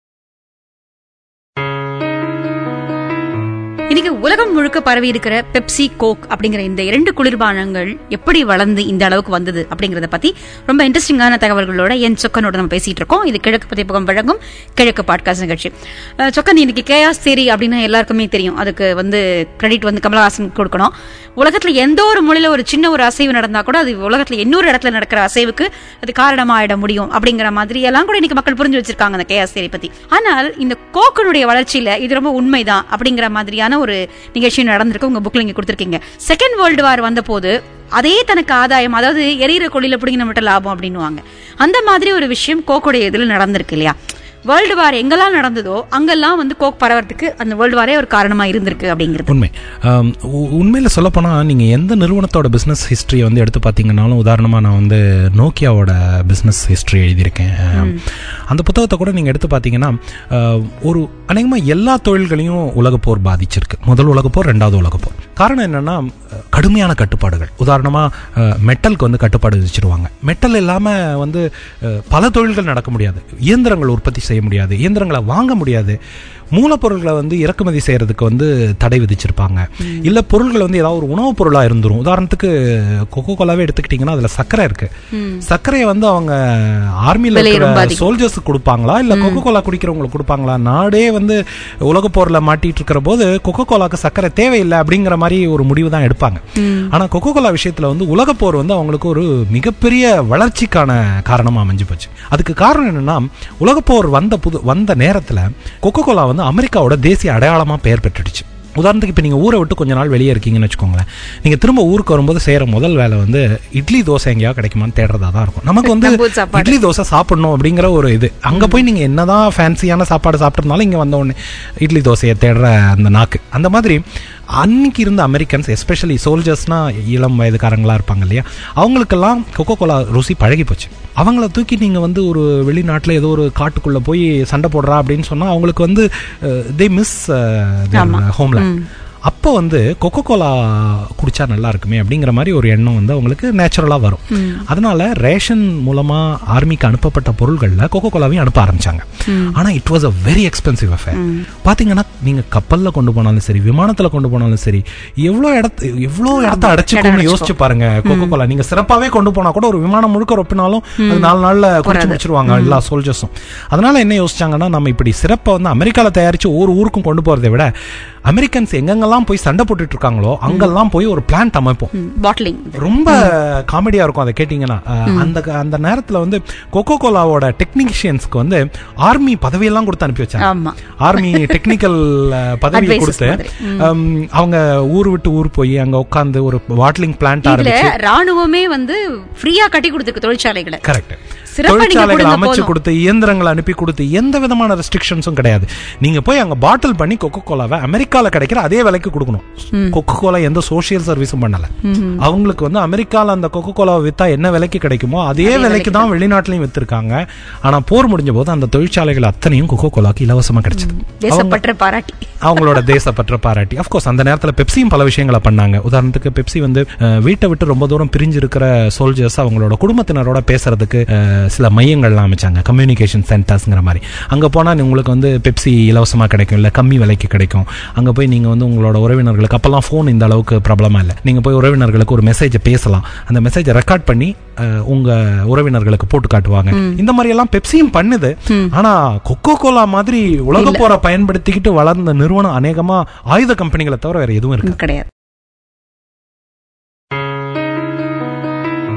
இன்னைக்கு உலகம் முழுக்க பரவி இருக்கிற பெப்சி கோக் அப்படிங்கிற இந்த இரண்டு குளிர்பானங்கள் எப்படி வளர்ந்து இந்த அளவுக்கு வந்தது அப்படிங்கறத பத்தி ரொம்ப இன்ட்ரெஸ்டிங்கான தகவல்களோட என் சொக்கனோட நம்ம பேசிட்டு இருக்கோம் இது கிழக்கு பதிப்பகம் வழங்கும் கிழக்கு பாட்காஸ்ட் நிகழ்ச்சி அஹ், சொக்கன் இன்னைக்கு கேயாஸ் தேரி அப்படின்னு எல்லாருக்குமே தெரியும் அதுக்கு வந்து கிரெடிட் வந்து கமலஹாசன் கொடுக்கணும் உலகத்துல எந்த ஒரு மொழியில ஒரு சின்ன ஒரு அசைவு நடந்தா கூட அது உலகத்துல இன்னொரு இடத்துல நடக்கிற அசைவுக்கு அது காரணமாயிட முடியும் அப்படிங்கிற மாதிரி எல்லாம் கூட இன்னைக்கு மக்கள் புரிஞ்சு வச்சிருக்காங்க அந்த கேஎஸ் தேரி பத்தி ஆனால் இந்த கோக்கனுடைய வளர்ச்சியில இது ரொம்ப உண்மைதான் அப்படிங்கிற மாதிரியான ஒரு நிகழ்ச்சி நடந்திருக்கு உங்க புக்ல இங்க கொடுத்திருக்கீங்க செகண்ட் வேர்ல்டு வார் வந்த போது அதே தனக்கு ஆதாயம் அதாவது எரியிற கொள்ளில பிடிங்க மட்டும் லாபம் அப்படின்னுவாங்க அந்த மாதிரி ஒரு விஷயம் கோக்குடைய இதுல நடந்திருக்கு இல்லையா வேர்ல்டு வார் எங்கெல்லாம் நடந்ததோ அங்கெல்லாம் வந்து கோக் பரவறதுக்கு அந்த வேர்ல்டு வாரே ஒரு காரணமா இருந்திருக்கு அப்படிங்கிறது உண்மை ஆம், உ- உண்மையில சொல்ல போனா நீங்க எந்த நிறுவனத்தோட பிசினஸ் ஹிஸ்டரியை வந்து எடுத்து பார்த்தீங்கன்னாலும் உதாரணமா நான் வந்து நோக்கியாவோட பிசினஸ் ஹிஸ்டரி எழுதியிருக்கேன் ஆம், அந்த புத்தகத்தை கூட நீங்க எடுத்து பார்த்தீங்கன்னா ஆ, ஒரு அநேகமா எல்லா தொழில்களையும் உலகப்போர் பாதிச்சிருக்கு முதல் உலகப்போர் ரெண்டாவது உலகப்போர் காரணம் என்னன்னா அஹ், கடுமையான கட்டுப்பாடுகள் உதாரணமா அஹ், மெட்டலுக்கு வந்து கட்டுப்பாடு விதிச்சிருவாங்க மெட்டல் இல்லாம வந்து அஹ், பல தொழில்கள் நடக்க முடியாது இயந்திரங்கள் உற்பத்தி செய்ய முடியாது இயந்திரங்களை வாங்க முடியாது மூலப்பொருட்களை வந்து இறக்குமதி செய்யறதுக்கு வந்து தடை விதிச்சிருப்பாங்க இல்ல பொருள்கள் வந்து ஏதாவது ஒரு உணவுப் பொருளா இருந்துரும் உதாரணத்துக்கு கொக்கோ கோலாவே எடுத்துக்கிட்டீங்கன்னா அதுல சர்க்கரை இருக்கு சர்க்கரையை வந்து அவங்க ஆர்மியில விலை ரொம்ப இருக்கிற அதிகம். சோல்ஜர்ஸ் கொடுப்பாங்களா இல்ல கொக்கோ கோலா குடிக்கிறவங்களுக்கு கொடுப்பாங்களா நாடே வந்து உலக போர்ல மாட்டிட்டு இருக்கிற போது கொக்கோ கோலாக்கு சர்க்கரை தேவையில்லை அப்படிங்கிற மாதிரி ஒரு முடிவு தான் எடுப்பாங்க ஆனா கொக்கோ கோலா விஷயத்துல வந்து உலக போர் வந்து அவங்களுக்கு ஒரு மிகப்பெரிய வளர்ச்சிக்கான காரணமா அமைஞ்சு போச்சு அதுக்கு காரணம் என்னன்னா உலக போர் வந்த புது வந்த நேரத்துல கொக்கோ கோலா வந்து அமெரிக்காவோட தேசிய அடையாளமா பெயர் பெற்றுடுச்சு உதாரணத்துக்கு இப்போ நீங்கள் ஊரை விட்டு கொஞ்ச நாள் வெளியே இருக்கீங்கன்னு வச்சுக்கோங்களேன் நீங்கள் திரும்ப ஊருக்கு வரும்போது செய்கிற முதல் வேலை வந்து இட்லி தோசை எங்கேயாவது கிடைக்குமான்னு தேடுறதா தான் இருக்கும் நமக்கு வந்து நம்ம ஊர் சாப்பாடு. இட்லி தோசை சாப்பிடணும் அப்படிங்கிற ஒரு இது அங்கே போய் நீங்கள் என்னதான் ஃபேன்சியான சாப்பாடு சாப்பிட்றதுனாலும் இங்கே வந்த உடனே இட்லி தோசையை தேடுற அந்த நாக்கு அந்த மாதிரி அன்னைக்கு இருந்த அமெரிக்கன்ஸ் எஸ்பெஷலி சோல்ஜர்ஸ்னா இளம் வயதுக்காரங்களா இருப்பாங்க இல்லையா அவங்களுக்கெல்லாம் கொக்கோ கோலா ருசி பழகி போச்சு அவங்கள தூக்கி நீங்கள் வந்து ஒரு வெளிநாட்டில் ஏதோ ஒரு காட்டுக்குள்ளே போய் சண்டை போடுறா அப்படின்னு சொன்னால் அவங்களுக்கு வந்து தே மிஸ் ஹோம்லேண்ட் அப்போ வந்து கொக்கோ கோலா குடிச்சா நல்லா இருக்குமே அப்படிங்கிற மாதிரி ஒரு எண்ணம் வந்து அவங்களுக்கு நேச்சுரலாக வரும் அதனால ரேஷன் மூலமா ஆர்மிக்கு அனுப்பப்பட்ட பொருள்களில் கொக்கோ கோலாவையும் அனுப்ப ஆரம்பிச்சாங்க ஆனா it was a very expensive affair பாத்தீங்கன்னா நீங்க கப்பல்ல கொண்டு போனாலும் சரி விமானத்துல கொண்டு போனாலும் சரி எவ்வளோ இடத்து எவ்வளோ இடத்த அடைச்சுக்கோன்னு யோசிச்சு பாருங்க கொக்கோ கோலா நீங்க சிறப்பாவே கொண்டு போனா கூட ஒரு விமானம் முழுக்க ரொப்பினாலும் அது நாலு நாள்ல குடிச்சு முடிச்சிருவாங்க எல்லா சோல்ஜர்ஸும் அதனால என்ன யோசிச்சாங்கன்னா நம்ம இப்படி சிறப்பை வந்து அமெரிக்கால தயாரிச்சு ஒரு ஊருக்கும் கொண்டு போறதை விட அமெரிக்கன்ஸ் எங்கெங்கெல்லாம் போய் சண்டை போட்டுட்டு இருக்காங்களோ அங்கெல்லாம் போய் ஒரு பிளான்ட் அமைப்போம் பாட்டிலிங் ரொம்ப காமெடியா இருக்கும் அதை கேட்டீங்கன்னா அஹ், அந்த அந்த நேரத்துல வந்து கொக்கோ கோலாவோட டெக்னீஷியன்ஸ்க்கு வந்து ஆர்மி பதவியெல்லாம் கொடுத்து அனுப்பி வச்சாங்க ஆமா ஆர்மி டெக்னிக்கல் பதவியை Advices கொடுத்து மாதிரி. ஹம், அவங்க ஊர் விட்டு ஊர் போய் அங்க உட்காந்து ஒரு வாட்லிங் பிளான்ட் இதுல ஆரம்பிச்சு ராணுவமே வந்து ஃப்ரீயா கட்டி கொடுத்துருக்கு தொழிற்சாலைகளை கரெக்ட் சிறப்பா நீங்க தொழிற்சாலைகளை கொடுங்க அமைச்சு போதும். கொடுத்து இயந்திரங்களை அனுப்பி கொடுத்து எந்த விதமான ரெஸ்ட்ரிக்ஷன்ஸும் கிடையாது நீங்க போய் அங்க பாட்டில் பண்ணி கொக்கோ கோலாவை அமெரிக்கால கிடைக்கிற அதே விலைக்கு கொடுக்கணும் கொக்கோ கோலா எந்த சோஷியல் சர்வீஸும் பண்ணல அவங்களுக்கு வந்து அமெரிக்கால அந்த கொக்கோ கோலாவை வித்தா என்ன விலைக்கு கிடைக்குமோ அதே விலைக்கு தான் வெளிநாட்டிலையும் வித்திருக்காங்க ஆனா போர் முடிஞ்ச போது அந்த தொழிற்சாலைகள் அத்தனையும் கொக்கோ கோலாக்கு இலவசமா கிடைச்சது தேசப்பற்ற பாராட்டி அவங்களோட தேசப்பற்ற பாராட்டி அஃப்கோர்ஸ் அந்த நேரத்துல பெப்சியும் பல விஷயங்களை பண்ணாங்க உதாரணத்துக்கு பெப்சி வந்து அஹ், வீட்டை விட்டு ரொம்ப தூரம் பிரிஞ்சு இருக்கிற சோல்ஜர்ஸ் அவங்களோட குடும்பத்தினரோட பேசுறதுக்கு அஹ், சில மையங்கள்லாம் அமைச்சாங்க கம்யூனிகேஷன் சென்டர்ஸ்ங்கிற மாதிரி அங்க போனா உங்களுக்கு வந்து பெப்சி இலவசமா கிடைக்கும் இல்ல கம்மி விலைக்கு கிடைக்கும் அங்க போய் நீங்க வந்து உங்களோட உறவினர்களுக்கு அப்பெல்லாம் ஃபோன் இந்த அளவுக்கு ப்ராப்ளமா இல்லை நீங்க போய் உறவினர்களுக்கு ஒரு மெசேஜை பேசலாம் அந்த மெசேஜை ரெக்கார்ட் பண்ணி அஹ், உங்க உறவினர்களுக்கு போட்டு காட்டுவாங்க இந்த மாதிரி எல்லாம் பெப்சியும் பண்ணுது ஆனா கொக்கோ கோலா மாதிரி உலக போற பயன்படுத்திக்கிட்டு வளர்ந்த நிறுவனம் அநேகமா ஆயுத கம்பெனிகளை தவிர வேற எதுவும் இருக்கு கிடையாது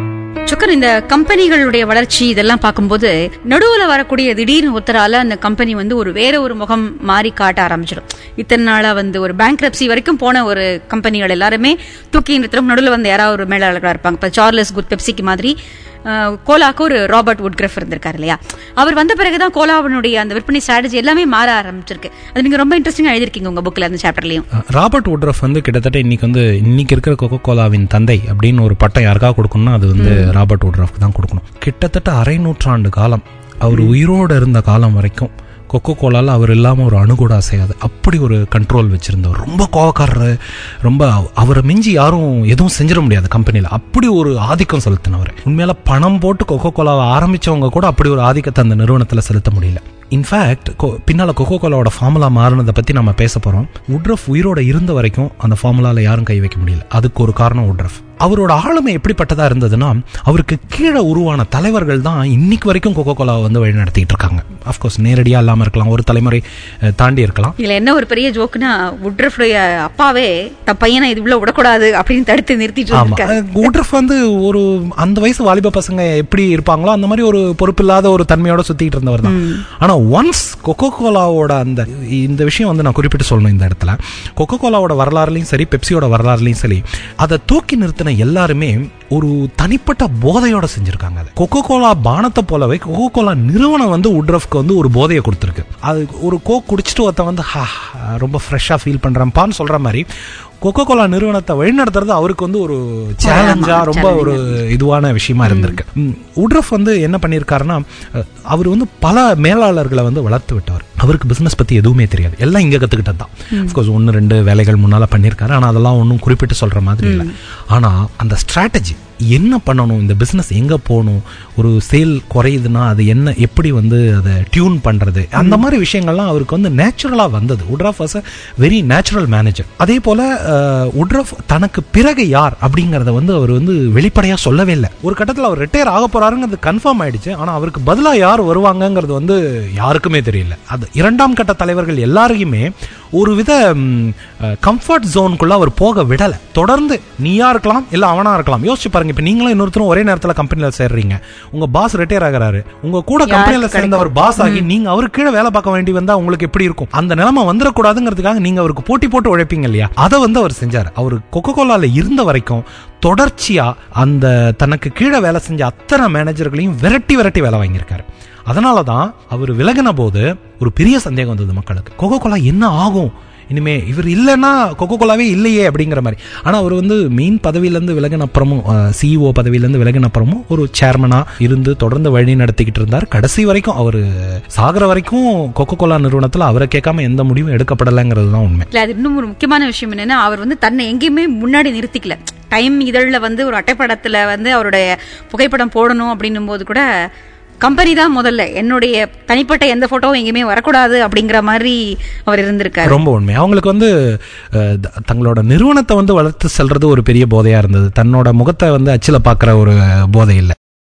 சுக்கர் இந்த கம்பெனிகளுடைய வளர்ச்சி இதெல்லாம் பார்க்கும்போது நடுவுல வரக்கூடிய திடீர்னு ஒருத்தரால அந்த கம்பெனி வந்து ஒரு வேற ஒரு முகம் மாறி காட்ட ஆரம்பிச்சிடும் இத்தனை நாளா வந்து ஒரு பேங்க்ரப்சி வரைக்கும் போன ஒரு கம்பெனிகள் எல்லாருமே தூக்கி நிறுத்தம் நடுவில் வந்து யாராவது ஒரு மேலாளர்களா இருப்பாங்க இப்ப சார்லஸ் குட் பெப்சிக்கு மாதிரி அஹ், கோலாக்கு ஒரு ராபர்ட் வுட்கிரஃப் இருந்திருக்காரு இல்லையா அவர் வந்த பிறகுதான் கோலாவினுடைய அந்த விற்பனை ஸ்ட்ராட்டஜி எல்லாமே மாற ஆரம்பிச்சிருக்கு அது நீங்க ரொம்ப இன்ட்ரெஸ்டிங்கா எழுதிருக்கீங்க உங்க புக்ல அந்த சாப்டர்லயும் ராபர்ட் வுட்ரஃப் வந்து கிட்டத்தட்ட இன்னைக்கு வந்து இன்னைக்கு இருக்கிற கொக்கோ கோலாவின் தந்தை அப்படின்னு ஒரு பட்டம் யாருக்காக கொடுக்கணும்னா அது வந்து ராபர்ட் வுட்ரஃப்க்கு தான் கொடுக்கணும் கிட்டத்தட்ட அரை நூற்றாண்டு காலம் அவர் உயிரோடு இருந்த காலம் வரைக்கும் கொக்கோ கோலால அவர் இல்லாமல் ஒரு அணு கூட அசையாது அப்படி ஒரு கண்ட்ரோல் வச்சிருந்தவர் ரொம்ப கோவக்காரரு ரொம்ப அவ- அவரை மிஞ்சி யாரும் எதுவும் செஞ்சிட முடியாது கம்பெனியில் அப்படி ஒரு ஆதிக்கம் செலுத்தினவர் உண்மையில பணம் போட்டு கொக்கோ கோலாவை ஆரம்பிச்சவங்க கூட அப்படி ஒரு ஆதிக்கத்தை அந்த நிறுவனத்தில் செலுத்த முடியல இன்ஃபேக்ட் பின்னால கொக்கோ கோலாவோட ஃபார்முலா மாறினதை பத்தி நம்ம பேச போறோம் உட்ரஃப் உயிரோட இருந்த வரைக்கும் அந்த ஃபார்முலால யாரும் கை வைக்க முடியல அதுக்கு ஒரு காரணம் உட்ரஃப் அவரோட ஆளுமை எப்படிப்பட்டதா இருந்ததுன்னா அவருக்கு கீழே உருவான தலைவர்கள் தான் இன்னைக்கு வரைக்கும் கொக்கோ கோலாவை வந்து வழி நடத்திட்டு இருக்காங்க அஃப்கோர்ஸ் நேரடியா இல்லாம இருக்கலாம் ஒரு தலைமுறை அஹ், தாண்டி இருக்கலாம் இதுல என்ன ஒரு பெரிய ஜோக்குனா உட்ரஃபுடைய அப்பாவே தன் பையனை இது உள்ள விடக்கூடாது அப்படின்னு தடுத்து நிறுத்திட்டு ஆமா இருக்காரு உட்ரஃப் வந்து ஒரு அந்த வயசு வாலிப பசங்க எப்படி இருப்பாங்களோ அந்த மாதிரி ஒரு பொறுப்பில்லாத ஒரு தன்மையோட சுத்திட்டு இருந்தவர் தான் ஆனா ஒன்ஸ் கொக்கோ கோலாவோட அந்த இந்த விஷயம் வந்து நான் குறிப்பிட்டு சொல்லணும் இந்த இடத்துல கொக்கோ கோலாவோட வரலாறுலையும் சரி பெப்சியோட வரலாறுலையும் சரி அதை தூக்கி நிறுத்தின எல்லாருமே ஒரு தனிப்பட்ட போதையோட செஞ்சிருக்காங்க அதை கொக்கோ கோலா பானத்தை போலவே கொக்கோ கோலா நிறுவனம் வந்து உட்ரஃப்க்கு வந்து ஒரு போதையை கொடுத்துருக்கு அது ஒரு கோக் குடிச்சிட்டு ஒருத்தன் வந்து "ஹா, ரொம்ப ஃப்ரெஷ்ஷாக ஃபீல் பண்றேன்ப்பான்னு சொல்ற மாதிரி கொக்கோ கோலா நிறுவனத்தை வழிநடத்துறது அவருக்கு வந்து ஒரு சேலஞ்சா ரொம்ப ஒரு இதுவான விஷயமா இருந்திருக்கு ம், உட்ரஃப் வந்து என்ன பண்ணியிருக்காருன்னா அஹ், அவர் வந்து பல மேலாளர்களை வந்து வளர்த்து விட்டவர் அவருக்கு பிசினஸ் பத்தி எதுவுமே தெரியாது எல்லாம் இங்க கத்துக்கிட்டது தான் அஃப்கோர்ஸ் ஒன்று ரெண்டு வேலைகள் முன்னால பண்ணியிருக்காரு ஆனா அதெல்லாம் ஒன்றும் குறிப்பிட்டு சொல்ற மாதிரி இல்லை ஆனா அந்த ஸ்ட்ராட்டஜி என்ன பண்ணணும் இந்த பிசினஸ் எங்க போகணும் ஒரு சேல் குறையுதுன்னா அது என்ன எப்படி வந்து அதை டியூன் பண்றது அந்த மாதிரி விஷயங்கள்லாம் அவருக்கு வந்து நேச்சுரலா வந்தது Woodruff was a very natural manager அதே போல அஹ், உட்ரஃப் தனக்கு பிறகு யார் அப்படிங்கறத வந்து அவர் வந்து வெளிப்படையா சொல்லவே இல்லை ஒரு கட்டத்தில் அவர் ரிட்டையர் ஆக போறாருங்கிறது கன்ஃபார்ம் ஆயிடுச்சு ஆனா அவருக்கு பதிலா யார் வருவாங்கங்கிறது வந்து யாருக்குமே தெரியல அது இரண்டாம் கட்ட தலைவர்கள் எல்லாரையுமே ஒரு வித கம்ஃபர்ட் ஜோனுக்குள்ள அவர் போக விடல தொடர்ந்து நீயா இருக்கலாம் இல்ல அவனா இருக்கலாம் யோசிச்சு பாருங்க இப்ப நீங்களும் இன்னொருத்தரும் ஒரே நேரத்துல கம்பெனில சேர்றீங்க உங்க பாஸ் ரிட்டையர் ஆகுறாரு உங்க கூட கம்பெனில சேர்ந்தவர் பாஸ் ஆகி நீங்க அவருக்கு கீழே வேலை பார்க்க வேண்டி வந்தா உங்களுக்கு எப்படி இருக்கும் அந்த நிலைமை வந்துடக்கூடாதுங்கிறதுக்காக நீங்க அவருக்கு போட்டி போட்டு உழைப்பீங்க இல்லையா அதை வந்து அவர் செஞ்சார் அவர் கொக்கோ கோலால இருந்த வரைக்கும் தொடர்ச்சியா அந்த தனக்கு கீழே வேலை செஞ்ச அத்தனை மேனேஜர்களையும் விரட்டி விரட்டி வேலை வாங்கியிருக்காரு அதனால தான் அவர் விலகின போது ஒரு பெரிய சந்தேகம் வந்தது மக்களுக்கு கொக்கோ கோலா என்ன ஆகும் இனிமே இவர் இல்லைன்னா கொக்கோ கோலாவே இல்லையே அப்படிங்கிற மாதிரி ஆனா அவர் வந்து மெயின் பதவியிலேருந்து விலகின அப்புறமும் சிஇஓ பதவியிலேருந்து விலகின அப்புறமும் ஒரு சேர்மனா இருந்து தொடர்ந்து வழி நடத்திக்கிட்டு இருந்தார் கடைசி வரைக்கும் அவர் சாகிற வரைக்கும் கொக்கோ கோலா நிறுவனத்துல அவரை கேட்காம எந்த முடிவும் எடுக்கப்படலைங்கிறது தான் உண்மை இல்ல அது இன்னும் ஒரு முக்கியமான விஷயம் என்னன்னா அவர் வந்து தன்னை எங்கேயுமே முன்னாடி நிறுத்திக்கல டைம் இதழில் வந்து ஒரு அட்டைப்படத்துல வந்து அவருடைய புகைப்படம் போடணும் அப்படின்னும் போது கூட கம்பெனி தான் முதல்ல என்னுடைய தனிப்பட்ட எந்த போட்டோவும் எங்கேயுமே வரக்கூடாது அப்படிங்கிற மாதிரி அவர் இருந்திருக்காரு ரொம்ப உண்மை அவங்களுக்கு வந்து அஹ், த- தங்களோட நிறுவனத்தை வந்து வளர்த்து செல்றது ஒரு பெரிய போதையா இருந்தது தன்னோட முகத்தை வந்து அச்சில பாக்குற ஒரு போதை இல்லை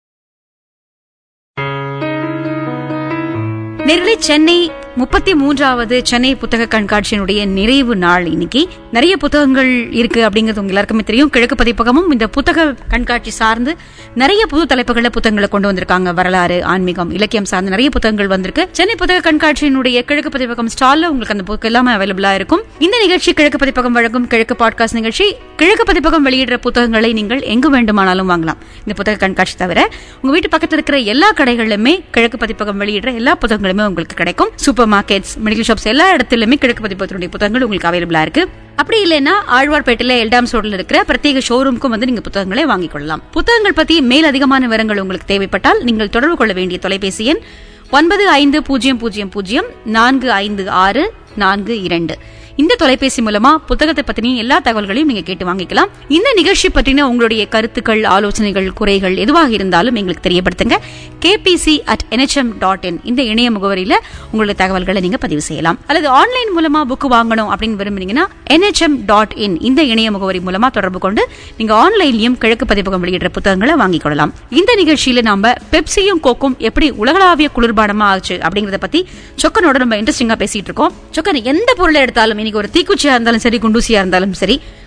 நெருளி சென்னை முப்பத்தி மூன்றாவது சென்னை புத்தக கண்காட்சியினுடைய நிறைவு நாள் இன்னைக்கு நிறைய புத்தகங்கள் இருக்கு அப்படிங்கிறது உங்க எல்லாருக்குமே தெரியும் கிழக்கு பதிப்பகமும் இந்த புத்தக கண்காட்சி சார்ந்து நிறைய புது தலைப்புகள புத்தகங்களை கொண்டு வந்திருக்காங்க வரலாறு ஆன்மீகம் இலக்கியம் சார்ந்து நிறைய புத்தகங்கள் வந்திருக்கு சென்னை புத்தக கண்காட்சியினுடைய கிழக்கு பதிப்பகம் ஸ்டால்ல உங்களுக்கு அந்த புக் எல்லாமே அவைலபிளா இருக்கும் இந்த நிகழ்ச்சி கிழக்கு பதிப்பகம் வழங்கும் கிழக்கு பாட்காஸ்ட் நிகழ்ச்சி கிழக்கு பதிப்பகம் வெளியிடுற புத்தகங்களை நீங்கள் எங்கு வேண்டுமானாலும் வாங்கலாம் இந்த புத்தக கண்காட்சி தவிர உங்க வீட்டு பக்கத்துல இருக்கிற எல்லா கடைகளிலுமே கிழக்கு பதிப்பகம் வெளியிடுற எல்லா புத்தகங்களுமே உங்களுக்கு கிடைக்கும் சூப்பர் மார்க்கெட்ஸ் மெடிக்கல் ஷாப்ஸ் எல்லா இடத்துலயுமே கிழக்கு பதிப்பகத்தினுடைய புத்தகங்கள் உங்களுக்கு அவைலபிளா இருக்கு அப்படி இல்லைன்னா ஆழ்வார்பேட்டையில எல்டாம்ஸ் ரோட்ல இருக்கிற பிரத்யேக ஷோரூமுக்கும் வந்து நீங்க புத்தகங்களை வாங்கிக் கொள்ளலாம் புத்தகங்கள் பத்தி மேல் அதிகமான விவரங்கள் உங்களுக்கு தேவைப்பட்டால் நீங்கள் தொடர்பு கொள்ள வேண்டிய தொலைபேசி எண் ஒன்பது ஐந்து பூஜ்ஜியம் பூஜ்ஜியம் பூஜ்ஜியம் நான்கு ஐந்து ஆறு நான்கு இரண்டு இந்த தொலைபேசி மூலமா புத்தகத்தை பத்தின எல்லா தகவல்களையும் நீங்க கேட்டு வாங்கிக்கலாம் இந்த நிகழ்ச்சி பற்றின உங்களுடைய கருத்துக்கள் ஆலோசனைகள் குறைகள் எதுவாக இருந்தாலும் எங்களுக்கு தெரியப்படுத்துங்க KBC at NHM dot in இந்த இணைய முகவரியில உங்களுடைய தகவல்களை நீங்க பதிவு செய்யலாம் அல்லது ஆன்லைன் மூலமா புக் வாங்கணும் அப்படின்னு விரும்புனீங்கன்னா என்ஹெச்எம் டாட் இன் இந்த இணைய முகவரி மூலமா தொடர்பு கொண்டு நீங்க ஆன்லைன்லயும் கிழக்கு பதிப்பகம் வெளியிடுற புத்தகங்களை வாங்கிக் கொள்ளலாம் இந்த நிகழ்ச்சியில நாம பெப்சியும் கோக்கும் எப்படி உலகளாவிய குளிர்பானமா ஆச்சு அப்படிங்கறத பத்தி சொக்கனோட ரொம்ப இன்ட்ரெஸ்டிங்கா பேசிட்டு இருக்கோம் சொக்கன் எந்த பொருளை எடுத்தாலும் இன்னைக்கு ஒரு தீக்குச்சியா இருந்தாலும் சரி குண்டூசியா இருந்தாலும் சரி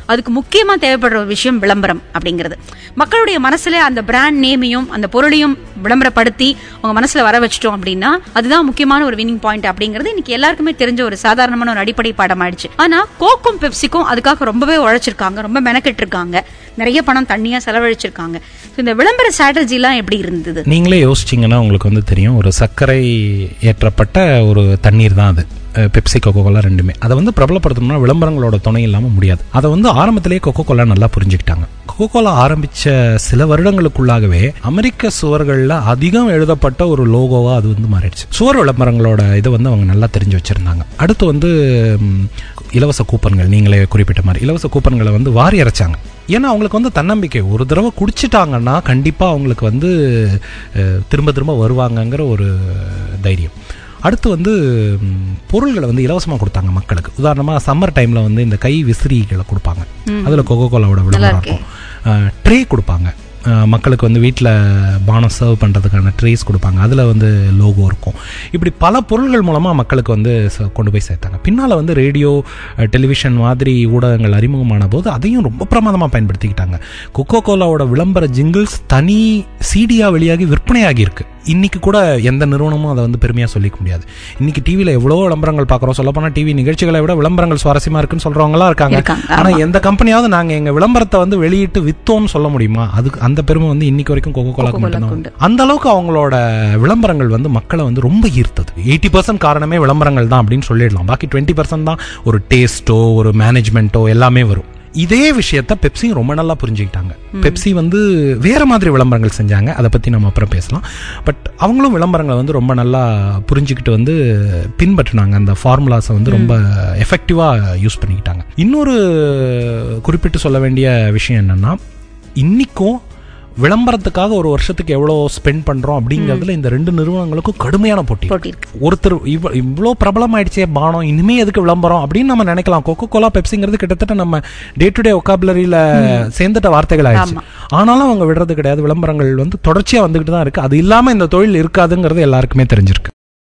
அதுக்கு முக்கியமா தேவைப்படுற ஒரு விஷயம் விளம்பரம் அப்படிங்கிறது மக்களுடைய மனசுல அந்த பிராண்ட் நேமையும் அந்த பொருளையும் விளம்பரப்படுத்தி அவங்க மனசுல வர வச்சிட்டோம் அப்படின்னா அதுதான் முக்கியமான ஒரு வினிங் பாயிண்ட் அப்படிங்கிறது இன்னைக்கு எல்லாருக்குமே தெரிஞ்ச ஒரு சாதாரணமான ஒரு அடிப்படை பாடம் ஆயிடுச்சு ஆனா கோக்கும் பெப்சிக்கும் அதுக்காக ரொம்பவே உழைச்சிருக்காங்க ரொம்ப மெனக்கெட்டு இருக்காங்க நிறைய பணம் தண்ணியா செலவழிச்சிருக்காங்க So, இந்த விளம்பர ஸ்ட்ராட்டஜி எல்லாம் எப்படி இருந்தது நீங்களே யோசிச்சீங்கன்னா உங்களுக்கு வந்து தெரியும் ஒரு சர்க்கரை ஏற்றப்பட்ட ஒரு தண்ணீர் தான் அது அஹ் பெப்சி கொக்கோ கோலா ரெண்டுமே அதை வந்து பிரபலப்படுத்தணும்னா விளம்பரங்களோட துணை இல்லாமல் முடியாது அதை வந்து ஆரம்பத்திலேயே கொக்கோ கோலா நல்லா புரிஞ்சுக்கிட்டாங்க கொக்கோ கோலா ஆரம்பிச்ச சில வருடங்களுக்குள்ளாகவே அமெரிக்க சுவர்களில் அதிகம் எழுதப்பட்ட ஒரு லோகோவா அது வந்து மாறிடுச்சு சுவர் விளம்பரங்களோட இதை வந்து அவங்க நல்லா தெரிஞ்சு வச்சிருந்தாங்க அடுத்து வந்து ம், இலவச கூப்பன்கள் நீங்களே குறிப்பிட்ட மாதிரி இலவச கூப்பன்களை வந்து வாரி இறைச்சாங்க ஏன்னா அவங்களுக்கு வந்து தன்னம்பிக்கை ஒரு தடவை குடிச்சிட்டாங்கன்னா கண்டிப்பாக அவங்களுக்கு வந்து அஹ், திரும்ப திரும்ப வருவாங்கங்கிற ஒரு தைரியம் அடுத்து வந்து ம், பொருள்களை வந்து இலவசமாக கொடுத்தாங்க மக்களுக்கு உதாரணமாக சம்மர் டைமில் வந்து இந்த கை விசிறிகளை கொடுப்பாங்க அதில் கொக்கோ கோலாவோட விளம்பரம் இருக்கே. இருக்கும் ட்ரே கொடுப்பாங்க அஹ், மக்களுக்கு வந்து வீட்டில் பானம் சர்வ் பண்ணுறதுக்கான ட்ரேஸ் கொடுப்பாங்க அதில் வந்து லோகோ இருக்கும் இப்படி பல பொருள்கள் மூலமாக மக்களுக்கு வந்து ச- கொண்டு போய் சேர்த்தாங்க பின்னால் வந்து ரேடியோ அஹ், டெலிவிஷன் மாதிரி ஊடகங்கள் அறிமுகமான போது அதையும் ரொம்ப பிரமாதமாக பயன்படுத்திக்கிட்டாங்க கொக்கோ கோலாவோட விளம்பர ஜிங்கிள்ஸ் தனி சீடியாக வெளியாகி விற்பனையாகி இருக்கு இன்னைக்கு கூட எந்த நிறுவனமும் அதை வந்து பெருமையாக சொல்லிக்க முடியாது இன்னைக்கு டிவியில் எவ்வளோ விளம்பரங்கள் பார்க்குறோம் சொல்லப்போனால் டிவி நிகழ்ச்சிகளை விட விளம்பரங்கள் சுவாரஸ்யமாக இருக்குன்னு சொல்கிறவங்களாம் இருக்காங்க இருக்காங்க, ஆனா எந்த கம்பெனியாவது நாங்க எங்க விளம்பரத்தை வந்து வெளியிட்டு வித்தோம்னு சொல்ல முடியுமா அதுக்கு அந்த பெருமை வந்து இன்னைக்கு வரைக்கும் கோகோ கோலாக்கு Coca-Cola மட்டும்தான் உண்டு. உண்டு. அந்த அளவுக்கு அவங்களோட விளம்பரங்கள் வந்து மக்களை வந்து ரொம்ப ஈர்த்தது எயிட்டி பர்சன்ட் காரணமே விளம்பரங்கள் தான் அப்படின்னு சொல்லிடலாம் பாக்கி டுவெண்ட்டி பர்சன்ட் தான் ஒரு டேஸ்ட்டோ ஒரு மேனேஜ்மெண்ட்டோ எல்லாமே வரும் இதே விஷயத்த பெப்சியும் ரொம்ப நல்லா புரிஞ்சுக்கிட்டாங்க பெப்சி வந்து வேற மாதிரி விளம்பரங்கள் செஞ்சாங்க அதை பத்தி நம்ம அப்புறம் பேசலாம் பட் அவங்களும் விளம்பரங்களை வந்து ரொம்ப நல்லா புரிஞ்சுக்கிட்டு வந்து பின்பற்றினாங்க அந்த ஃபார்முலாஸை வந்து ரொம்ப எஃபெக்டிவா யூஸ் பண்ணிக்கிட்டாங்க இன்னொரு குறிப்பிட்டு சொல்ல வேண்டிய விஷயம் என்னன்னா இன்னிக்கும் விளம்பரத்துக்காக ஒரு வருஷத்துக்கு எவ்வளோ ஸ்பெண்ட் பண்றோம் அப்படிங்கிறதுல இந்த ரெண்டு நிறுவனங்களுக்கும் கடுமையான போட்டி போட்டி இருக்கு ஒருத்தர் இவ்வ இவ்வளோ பிரபலமாயிடுச்சே பானம் இனிமே எதுக்கு விளம்பரம் அப்படின்னு நம்ம நினைக்கலாம் கொக்கோ கோலா பெப்சிங்கிறது கிட்டத்தட்ட நம்ம டே டு டே ஒக்காபுலரியில சேர்ந்துட்ட வார்த்தைகள் ஆயிடுச்சு ஆனாலும் அவங்க விடுறது கிடையாது விளம்பரங்கள் வந்து தொடர்ச்சியா வந்துகிட்டு தான் இருக்கு அது இல்லாம இந்த தொழில் இருக்காதுங்கிறது எல்லாருக்குமே தெரிஞ்சிருக்கு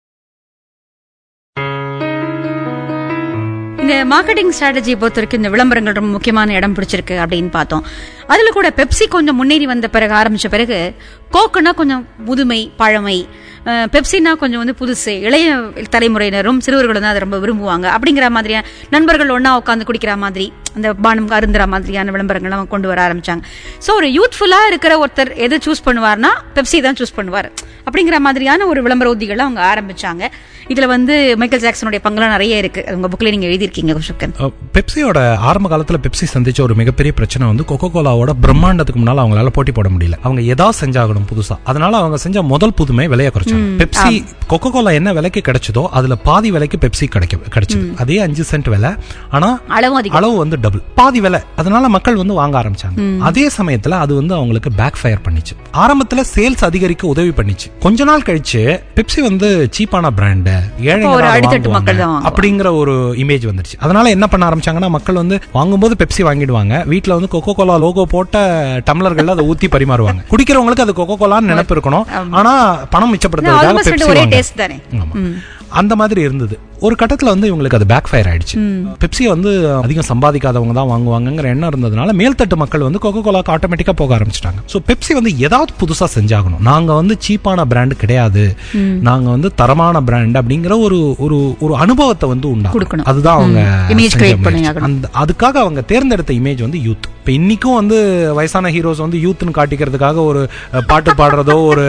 இந்த மார்க்கெட்டிங் ஸ்ட்ராட்டஜியை பொறுத்த வரைக்கும் இந்த விளம்பரங்கள் ரொம்ப முக்கியமான இடம் பிடிச்சிருக்கு அப்படின்னு பார்த்தோம் அதுல கூட பெப்சி கொஞ்சம் முன்னேறி வந்த பிறகு ஆரம்பிச்ச பிறகு கோக்குனா கொஞ்சம் புதுமை பழமை அஹ், பெப்சினா கொஞ்சம் வந்து புதுசு இளைய தலைமுறையினரும் சிறுவர்களும் தான் அதை ரொம்ப விரும்புவாங்க அப்படிங்கிற மாதிரியான நண்பர்கள் ஒண்ணா உட்காந்து குடிக்கிற மாதிரி அந்த பானம் அருந்துற மாதிரியான விளம்பரங்கள் அவங்க கொண்டு வர ஆரம்பிச்சாங்க ஸோ ஒரு யூத்ஃபுல்லா இருக்கிற ஒருத்தர் எதை சூஸ் பண்ணுவார்னா பெப்சி தான் சூஸ் பண்ணுவார் அப்படிங்கிற மாதிரியான ஒரு விளம்பர உத்திகளை அவங்க ஆரம்பிச்சாங்க இதுல வந்து மைக்கேல் ஜாக்சனுடைய பங்குலாம் நிறைய இருக்கு அது உங்க புக்ல நீங்க எழுதியிருக்கீங்க குஷுக்கன் அஹ், பெப்சியோட ஆரம்ப காலத்துல பெப்சி சந்திச்ச ஒரு மிகப்பெரிய பிரச்சனை வந்து கொக்கோ கோலாவோட பிரம்மாண்டத்துக்கு முன்னால அவங்களால போட்டி போட முடியல அவங்க ஏதாவது செஞ்சாகணும் புதுசா அதனால அவங்க செஞ்ச முதல் புதுமை விலையை குறைச்சாங்க பெப்சி கொக்கோ கோலா என்ன விலைக்கு கிடைச்சதோ அதுல பாதி விலைக்கு பெப்சி கிடைக்க கிடைச்சது அதே அஞ்சு சென்ட் விலை ஆனா அளவும் அதிகம் அளவு வந்து டபுள் பாதி விலை அதனால மக்கள் வந்து வாங்க ஆரம்பிச்சாங்க அதே சமயத்துல அது வந்து அவங்களுக்கு பேக் ஃபயர் பண்ணிச்சு ஆரம்பத்துல சேல்ஸ் அதிகரிக்க உதவி பண்ணிச்சு கொஞ்ச நாள் கழிச்சு பெப்சி வந்து சீப்பான பிராண்ட் அப்போ ஒரு அடித்தட்டு மக்கள் தான் வாங்குவாங்க. அப்படிங்கிற ஒரு இமேஜ் வந்துருச்சு அதனால என்ன பண்ண ஆரம்பிச்சாங்கன்னா மக்கள் வந்து வாங்கும்போது பெப்சி வாங்கிடுவாங்க வீட்ல வந்து கொக்கோ கோலா லோகோ போட்ட டம்ளர்கள்ல அதை ஊத்தி பரிமாறுவாங்க குடிக்கிறவங்களுக்கு அது கொக்கோ கோலான்னு நினைப்பு இருக்கணும் ஆனா பணம் மிச்சப்படுத்துறதுக்காக ஆல்மோஸ்ட் பெப்சி ஒரே வாங்க டேஸ்ட் தானே ஆமா அந்த மாதிரி இருந்தது ஒரு கட்டத்துல வந்து இவங்களுக்கு அது பேக் ஃபயர் ஆயிடுச்சு பெப்சியை வந்து அதிகம் சம்பாதிக்காதவங்க தான் வாங்குவாங்கங்கிற எண்ணம் இருந்ததுனால மேல்தட்டு மக்கள் வந்து கொக்கோ கோலாக்கு ஆட்டோமேட்டிக்கா போக ஆரம்பிச்சிட்டாங்க ஸோ பெப்சி வந்து ஏதாவது புதுசா செஞ்சாகணும் நாங்க வந்து சீப்பான பிராண்ட் கிடையாது நாங்க வந்து தரமான பிராண்ட் அப்படிங்கிற ஒரு ஒரு ஒரு அனுபவத்தை வந்து உண்டாக்கணும் கொடுக்கணும். அதுதான் அவங்க Image செஞ்ச create பண்ணி முயற்சி. ஆகணும். அந்த அதுக்காக அவங்க தேர்ந்தெடுத்த இமேஜ் வந்து யூத் இப்போ இன்னைக்கும் வந்து வயசான ஹீரோஸ் வந்து யூத்னு காட்டிக்கிறதுக்காக ஒரு அஹ், பாட்டு பாடுறதோ ஒரு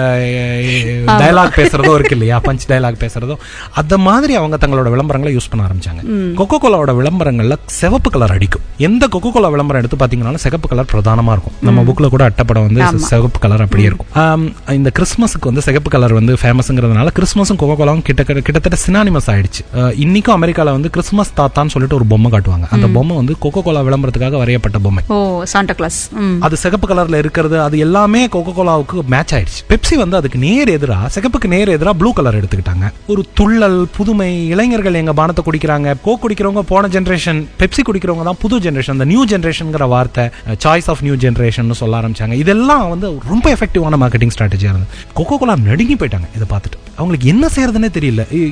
டயலாக் பேசுறதோ இருக்கு இல்லையா பஞ்ச் டயலாக் பேசுறதோ அந்த மாதிரி அவங்க தங்களோட விளம்பரங்களை யூஸ் பண்ண ஆரம்பிச்சாங்க கொக்கோ கோலாவோட விளம்பரங்கள்ல சிவப்பு கலர் அடிக்கும் எந்த கொக்கோ கோலா விளம்பரம் எடுத்து பாத்தீங்கன்னாலும் சிகப்பு கலர் பிரதானமா இருக்கும் நம்ம புக்ல கூட அட்டப்படம் வந்து சிவப்பு கலர் அப்படியே இருக்கும் ஆம், இந்த கிறிஸ்மஸுக்கு வந்து சிகப்பு கலர் வந்து ஃபேமஸ்ங்கிறதுனால கிறிஸ்மஸும் கொக்கோ கோலாவும் கிட்ட கிட்டத்தட்ட சினானிமஸ் ஆயிடுச்சு அஹ், இன்னைக்கும் அமெரிக்கால வந்து கிறிஸ்மஸ் தாத்தான்னு சொல்லிட்டு ஒரு பொம்மை காட்டுவாங்க அந்த பொம்மை வந்து கொக்கோ கோலா விளம்பரத்துக்காக வரையப்பட்ட பொம்மை ஓ சாண்டா கிளாஸ் ம் அது சிகப்பு கலர்ல இருக்கிறது அது எல்லாமே கொக்கோ கோலாவுக்கு மேட்ச் ஆயிடுச்சு பெப்சி வந்து அதுக்கு நேர் எதிரா சிகப்புக்கு நேர் எதிரா ப்ளூ கலர் எடுத்துக்கிட்டாங்க ஒரு துள்ளல் புதுமை இளைஞர்கள் எங்க பானத்தை குடிக்கிறாங்க கோக் குடிக்கிறவங்க போன ஜெனரேஷன் பெப்சி குடிக்கிறவங்க தான் புது ஜெனரேஷன் அந்த நியூ ஜெனரேஷன்ங்கிற வார்த்தை சாய்ஸ் ஆஃப் நியூ ஜெனரேஷன் சொல்ல ஆரம்பிச்சாங்க இதெல்லாம் வந்து ரொம்ப எஃபெக்டிவான மார்க்கெட்டிங் ஸ்ட்ராட்டஜியா இருந்தது கொக்கோ கோலா நடுங்கி போயிட்டாங்க இதை பார்த்துட்டு அவங்களுக்கு என்ன செய்யறதுன்னே தெரியல ஏய்,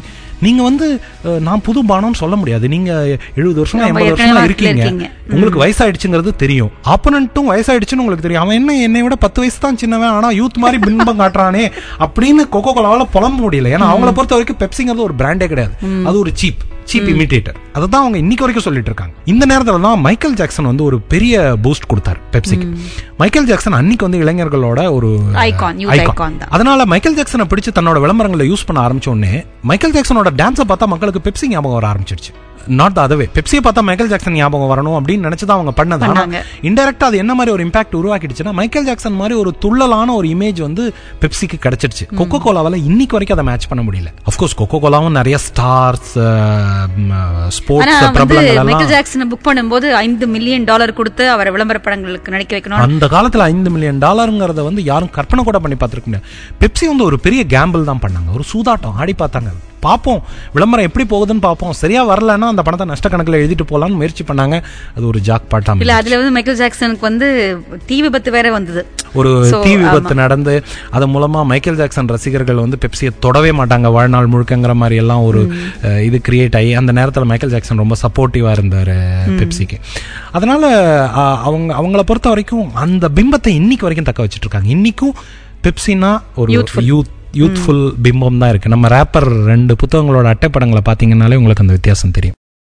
நீங்க வந்து அஹ், நான் புது பானம் சொல்ல முடியாது நீங்க எழுபது வருஷமா ஆமா, எண்பது ஏற்கனவே வருஷமா வாக்குல இருக்கீங்க இருக்கீங்க. உங்களுக்கு வயசாயிடுச்சுங்கிறது தெரியும் ஆப்பனண்ட்டும் வயசாயிடுச்சுன்னு உங்களுக்கு தெரியும் அவன் என்ன என்னை விட பத்து வயசு தான் சின்னவன் ஆனா யூத் மாதிரி பின்பம் காட்டுறானே அப்படின்னு கொக்கோ கோலாவால புலம்ப முடியல ஏன்னா அவங்கள பொறுத்த வரைக்கும் பெப்சிங்கிறது ஒரு பிராண்டே கிடையாது அது ஒரு சீப் சீப் இமிட்டேட்டர் அதை தான் அவங்க இன்னைக்கு வரைக்கும் சொல்லிட்டு இருக்காங்க இந்த நேரத்துல தான் மைக்கேல் ஜாக்சன் வந்து ஒரு பெரிய பூஸ்ட் கொடுத்தாரு பெப்சிக்கு மைக்கேல் ஜாக்சன் அன்னைக்கு வந்து இளைஞர்களோட ஒரு Icon, youth icon. icon தான். அதனால மைக்கேல் ஜாக்சனை பிடிச்சு தன்னோட விளம்பரங்களை யூஸ் பண்ண ஆரம்பிச்ச உடனே மைக்கேல் ஜாக்சனோட டான்ஸை பார்த்தா மக்களுக்கு பெப்சி ஞாபகம் வர ஆரம்பிச்சிருச்சு நாட் அதவே பெப்சியை பார்த்தா மைக்கேல் ஜாக்சன் ஞாபகம் வரணும் அப்படின்னு நினைச்சுதான் அவங்க பண்ணது ஆனா பண்ணாங்க. இன்டெரக்டா அது என்ன மாதிரி ஒரு இம்பாக்ட் உருவாக்கிடுச்சுன்னா மைக்கேல் ஜாக்சன் மாதிரி ஒரு துள்ளலான ஒரு இமேஜ் வந்து பெப்சிக்கு கிடைச்சிருச்சு கொக்கோ கோலாவால இன்னைக்கு வரைக்கும் அதை மேட்ச் பண்ண முடியல அஃப்கோர்ஸ் கொக்கோ கோலாவும் நிறைய ஸ்டார்ஸ் ஆனா ஸ்போர்ட்ஸ் வந்து பிரபலங்கள் மைக்கேல் எல்லாம் ஜாக்சனை புக் பண்ணும்போது ஐந்து மில்லியன் டாலர் கொடுத்து அவரை விளம்பர படங்களுக்கு நடிக்க வைக்கணும் அந்த காலத்துல ஐந்து மில்லியன் டாலருங்கிறத வந்து யாரும் கற்பனை கூட பண்ணி பார்த்திருக்க முடியாது பெப்சி வந்து ஒரு பெரிய கேம்பிள் தான் பண்ணாங்க ஒரு சூதாட்டம் ஆடி பார்த்தாங்க பார்ப்போம் விளம்பரம் எப்படி போகுதுன்னு பார்ப்போம் சரியா வரலன்னா அந்த பணத்தை நஷ்ட கணக்குல எழுதிட்டு போலாம்னு முயற்சி பண்ணாங்க அது ஒரு ஜாக் பாட்டா இல்ல அதுல வந்து மைக்கேல் ஜாக்சனுக்கு வந்து தீ விபத்து வேற வந்தது ஒரு So, தீ விபத்து நடந்து அது மூலமா மைக்கேல் ஜாக்சன் ரசிகர்கள் வந்து பெப்சியை தொடவே மாட்டாங்க வாழ்நாள் முழுக்கங்கிற மாதிரி எல்லாம் ஒரு அஹ், இது கிரியேட் ஆகி அந்த நேரத்துல மைக்கேல் ஜாக்சன் ரொம்ப சப்போர்ட்டிவா இருந்தாரு பெப்சிக்கு அதனால அஹ், அவங்க அவங்கள பொறுத்த வரைக்கும் அந்த பிம்பத்தை இன்னைக்கு வரைக்கும் தக்க வச்சிட்டு இருக்காங்க இன்னைக்கும் பெப்சினா ஒரு Youthful. யூத் யூத்ஃபுல் பிம்பம் தான் இருக்கு நம்ம ரேப்பர் ரெண்டு புத்தகங்களோட அட்டைப்படங்களை பாத்தீங்கன்னாலே உங்களுக்கு அந்த வித்தியாசம் தெரியும்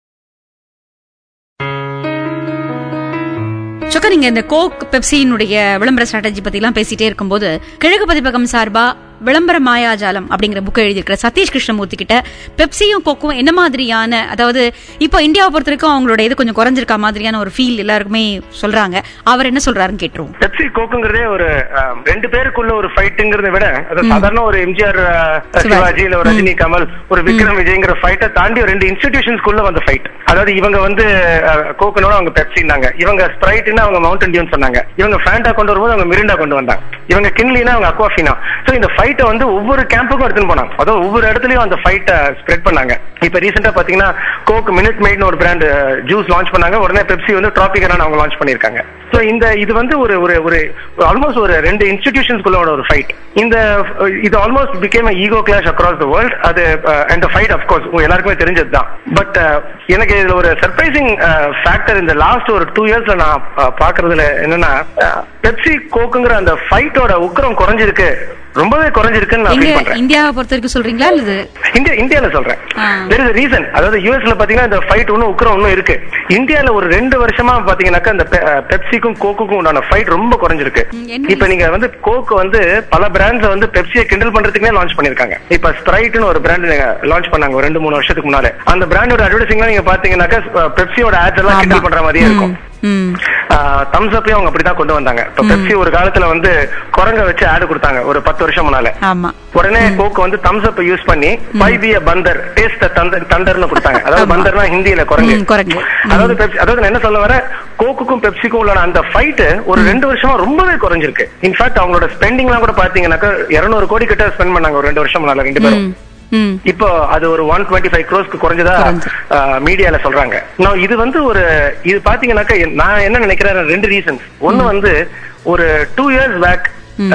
சொக்கா நீங்க இந்த கோக் பெப்சியினுடைய விளம்பர ஸ்ட்ராட்டஜி பத்தி எல்லாம் பேசிட்டே இருக்கும்போது கிழக்கு பதிப்பகம் சார்பா விளம்பர மாயாஜாலம் அப்படிங்கிற புக்கை எழுதியிருக்கிற சதீஷ் கிருஷ்ணமூர்த்தி கிட்ட பெப்சியும் கோக்கும் என்ன மாதிரியான அதாவது இப்போ இந்தியாவை பொறுத்த வரைக்கும் அவங்களோட இது கொஞ்சம் குறைஞ்சிருக்க மாதிரியான ஒரு ஃபீல் எல்லாருக்குமே சொல்றாங்க அவர் என்ன சொல்றாருன்னு கேட்டுருவோம் பெப்சி கோக்குங்கிறதே ஒரு அஹ், ரெண்டு பேருக்குள்ள ஒரு ஃபைட்டுங்கிறத விட அது சாதாரண ஒரு எம்ஜிஆர் சிவாஜி. சிவாஜி இல்ல ஒரு ரஜினி கமல் ஒரு விக்ரம் விஜய்ங்கிற ஃபைட்டை தாண்டி ஒரு ரெண்டு இன்ஸ்டிடியூஷன்ஸ்குள்ள வந்த ஃபைட் அதாவது இவங்க வந்து அஹ், கோக்குனோட அவங்க பெப்சின்னாங்க இவங்க ஸ்பிரைட்னா அவங்க மவுண்டன் டியூன் சொன்னாங்க இவங்க ஃபேண்டா கொண்டு வரும்போது அவங்க மிரிண்டா கொண்டு வந்தாங்க இவங்க கின்லினா அவங்க அக்வாஃபினா சோ இந்த ஃபைட்டை வந்து ஒவ்வொரு கேம்புக்கும் எடுத்துன்னு போனாங்க அதாவது ஒவ்வொரு இடத்துலயும் அந்த ஃபைட்டை ஸ்ப்ரெட் பண்ணாங்க இப்ப ரீசெண்டா பாத்தீங்கன்னா கோக் மினிட் மெய்ட்னு ஒரு பிராண்ட் ஜூஸ் லான்ச் பண்ணாங்க உடனே பெப்சி வந்து ட்ராபிகரான அவங்க லான்ச் பண்ணிருக்காங்க சோ இந்த இது வந்து ஒரு ஒரு ஒரு ஆல்மோஸ்ட் ஒரு ரெண்டு இன்ஸ்டிடியூஷன்ஸ்குள்ள ஒரு ஃபைட் இந்த அஹ், இது almost become ego clash across the world அது அந்த ஃபைட் அஃப்கோர்ஸ் எல்லாருக்குமே தெரிஞ்சது தான் பட் எனக்கு இதுல ஒரு சர்ப்ரைசிங் ஃபேக்டர் இந்த லாஸ்ட் ஒரு டூ இயர்ஸ்ல நான் அஹ், பாக்குறதுல என்னன்னா பெப்சி கோக்குங்கிற அந்த ஃபைட்டோட உக்கரம் குறைஞ்சிருக்கு ரொம்பவே குறைஞ்சிருக்குன்னு நான் எங்க ஃபீல் பண்றேன் இந்தியாவை பொறுத்த வரைக்கும் சொல்றீங்களா அல்லது இந்தியா இந்தியால சொல்றேன் ஆ. தெர் இஸ் ரீசன் அதாவது யூஎஸ்ல பாத்தீங்கன்னா இந்த ஃபைட் இன்னும் உக்கரம் இன்னும் இருக்கு இந்தியால ஒரு ரெண்டு வருஷமா பாத்தீங்கன்னாக்கா இந்த பெ- அஹ் பெப்சிக்கும் கோக்குக்கும் உண்டான ஃபைட் ரொம்ப குறைஞ்சிருக்கு ம், என்ன இப்ப நீங்க வந்து கோக் வந்து பல பிராண்ட்ஸ் வந்து பெப்சியை கிண்டல் பண்றதுக்குனே லான்ச் பண்ணிருக்காங்க இப்ப ஸ்ப்ரைட்னு ஒரு பிராண்ட் லான்ச் பண்ணாங்க ஒரு ரெண்டு மூணு வருஷத்துக்கு முன்னால அந்த பிராண்டோட அட்வர்டைசிங்லாம் நீங்க பாத்தீங்கன்னாக்கா அஹ், பெப்சியோட ஆட்ஸ் எல்லாம் கிண்டல் பண்ற மாதிரியே இருக்கும் ம் தம்ஸ் அப்பையும் அவங்க அப்படிதான் கொண்டு வந்தாங்க இப்ப பெப்சி ஒரு காலத்துல வந்து குரங்க வச்சு ஆடு கொடுத்தாங்க ஒரு பத்து வருஷம் முன்னால ஆமா உடனே கோக் வந்து தம்ஸ் அப் யூஸ் பண்ணி பை பி பந்தர் டேஸ்ட் தந்தர் தண்டர்னு கொடுத்தாங்க அதாவது ஆமா. பந்தர்னா ஹிந்தியில குரங்கு ம், குரங்கு. ம். அதாவது பெப்சி அதாவது நான் என்ன சொல்ல வரேன் கோக்குக்கும் பெப்சிக்கும் உள்ள அந்த ஃபைட் ஒரு ரெண்டு வருஷமா ரொம்பவே குறைஞ்சிருக்கு இன்ஃபேக்ட் அவங்களோட ஸ்பெண்டிங்லாம் கூட பாத்தீங்கன்னாக்கா 200 கோடி கிட்ட ஸ்பெண்ட் பண்ணாங்க ஒரு ரெண்டு வருஷம் முன்னால ரெண்டு பேரும் ம் ம் இப்போ அது ஒரு ஒன் டுவெண்ட்டி ஃபைவ் க்ரோஸ்க்கு குறைஞ்சதா குறைஞ்சு. மீடியால சொல்றாங்க நான் இது வந்து ஒரு இது பாத்தீங்கன்னாக்கா என்- நான் என்ன நினைக்கிறேன் ரெண்டு ரீசன்ஸ் ஒன்னு வந்து ஒரு டூ இயர்ஸ் பேக்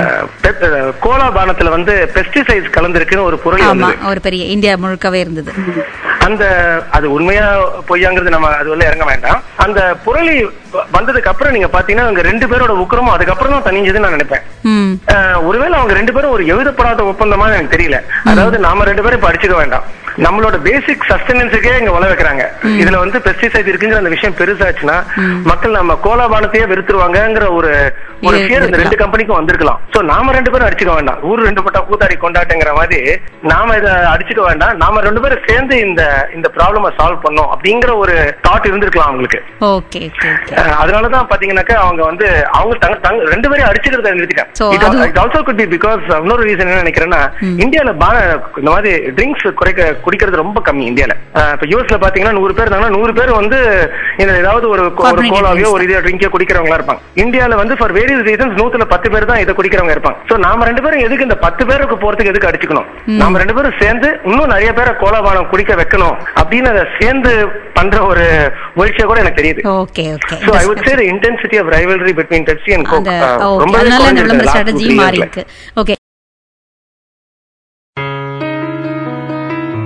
கோலா பானத்துல வந்து பெஸ்டிசைட்ஸ் கலந்திருக்குன்னு ஒரு பொருள் ஆமா வந்தது ஒரு பெரிய இந்தியா முழுக்கவே இருந்தது அந்த அது உண்மையா பொய்யாங்கிறது நம்ம அது உள்ள இறங்க வேண்டாம் அந்த புரளி வ- வந்ததுக்கு அப்புறம் நீங்க பாத்தீங்கன்னா அவங்க ரெண்டு பேரோட உக்கிரமும் அதுக்கப்புறம் தான் தனிஞ்சதுன்னு நான் நினைப்பேன் ம் அஹ், ஒருவேளை அவங்க ரெண்டு பேரும் ஒரு எழுதப்படாத ஒப்பந்தமா எனக்கு தெரியல அதாவது நாம ரெண்டு பேரும் இப்ப அடிச்சுக்க வேண்டாம் நம்மளோட பேசிக் சஸ்டெனன்ஸுக்கே இங்க வள வைக்கிறாங்க இதுல வந்து பெஸ்டிசைட் இருக்குங்கிற அந்த விஷயம் பெருசாச்சுன்னா மக்கள் நம்ம கோலாபானத்தையே வெறுத்துருவாங்கங்கிற ஒரு ஒரு இது ஃபியர் இந்த இருக்கலாம். ரெண்டு கம்பெனிக்கும் வந்திருக்கலாம் சோ நாம ரெண்டு பேரும் அடிச்சுக்க வேண்டாம் ஊர் ரெண்டு பட்டா கூத்தாடி கொண்டாட்டுங்கிற மாதிரி நாம இத அடிச்சுக்க வேண்டாம் நாம ரெண்டு பேரும் சேர்ந்து இந்த இந்த ப்ராப்ளம சால்வ் பண்ணோம் அப்படிங்கிற ஒரு தாட் இருந்திருக்கலாம் அவங்களுக்கு ஓகே ஓகே ஓகே அஹ் அதனாலதான் பாத்தீங்கன்னாக்கா அவங்க வந்து அவங்க தங்க தங்க ரெண்டு பேரும் அடிச்சுக்கிறத So, நிறுத்திட்டாங்க அது- it also could be because இன்னொரு ரீசன் என்ன நினைக்கிறேன்னா இந்தியால பான இந்த மாதிரி ட்ரிங்க்ஸ் குறைக்க குடிக்கிறது ரொம்ப கம்மி இந்தியால அஹ் இப்ப யூஎஸ்ல பாத்தீங்கன்னா நூறு பேர் இருந்தாங்கன்னா நூறு பேர் வந்து இந்த ஏதாவது ஒரு கோ- ஒரு Carbonated கோலாவையோ drinks ஒரு இதோ ட்ரிங்கோ குடிக்கிறவங்களா இருப்பாங்க இந்தியால வந்து ஃபார் வேரியஸ் ரீசன்ஸ் நூத்துல பத்து பேர் தான் இதை குடிக்கிறவங்க இருப்பாங்க சோ நாம ரெண்டு பேரும் எதுக்கு இந்த பத்து பேருக்கு போறதுக்கு எதுக்கு அடிச்சுக்கணும் நாம ரெண்டு பேரும் சேர்ந்து இன்னும் நிறைய பேரை கோலாபானம் குடிக்க வைக்கணும் அப்படின்னு அதை சேர்ந்து பண்ற ஒரு முயற்சியா கூட எனக்கு தெரியுது okay okay So I would say the intensity of rivalry between Pepsi and Coke அந்த uh, ஓகே ரொம்பவே அதனால இந்த குறைஞ்சிருக்கு விளம்பர last two, ஸ்ட்ராட்டஜியும் three மாறி yearsல. இருக்கு ஓகே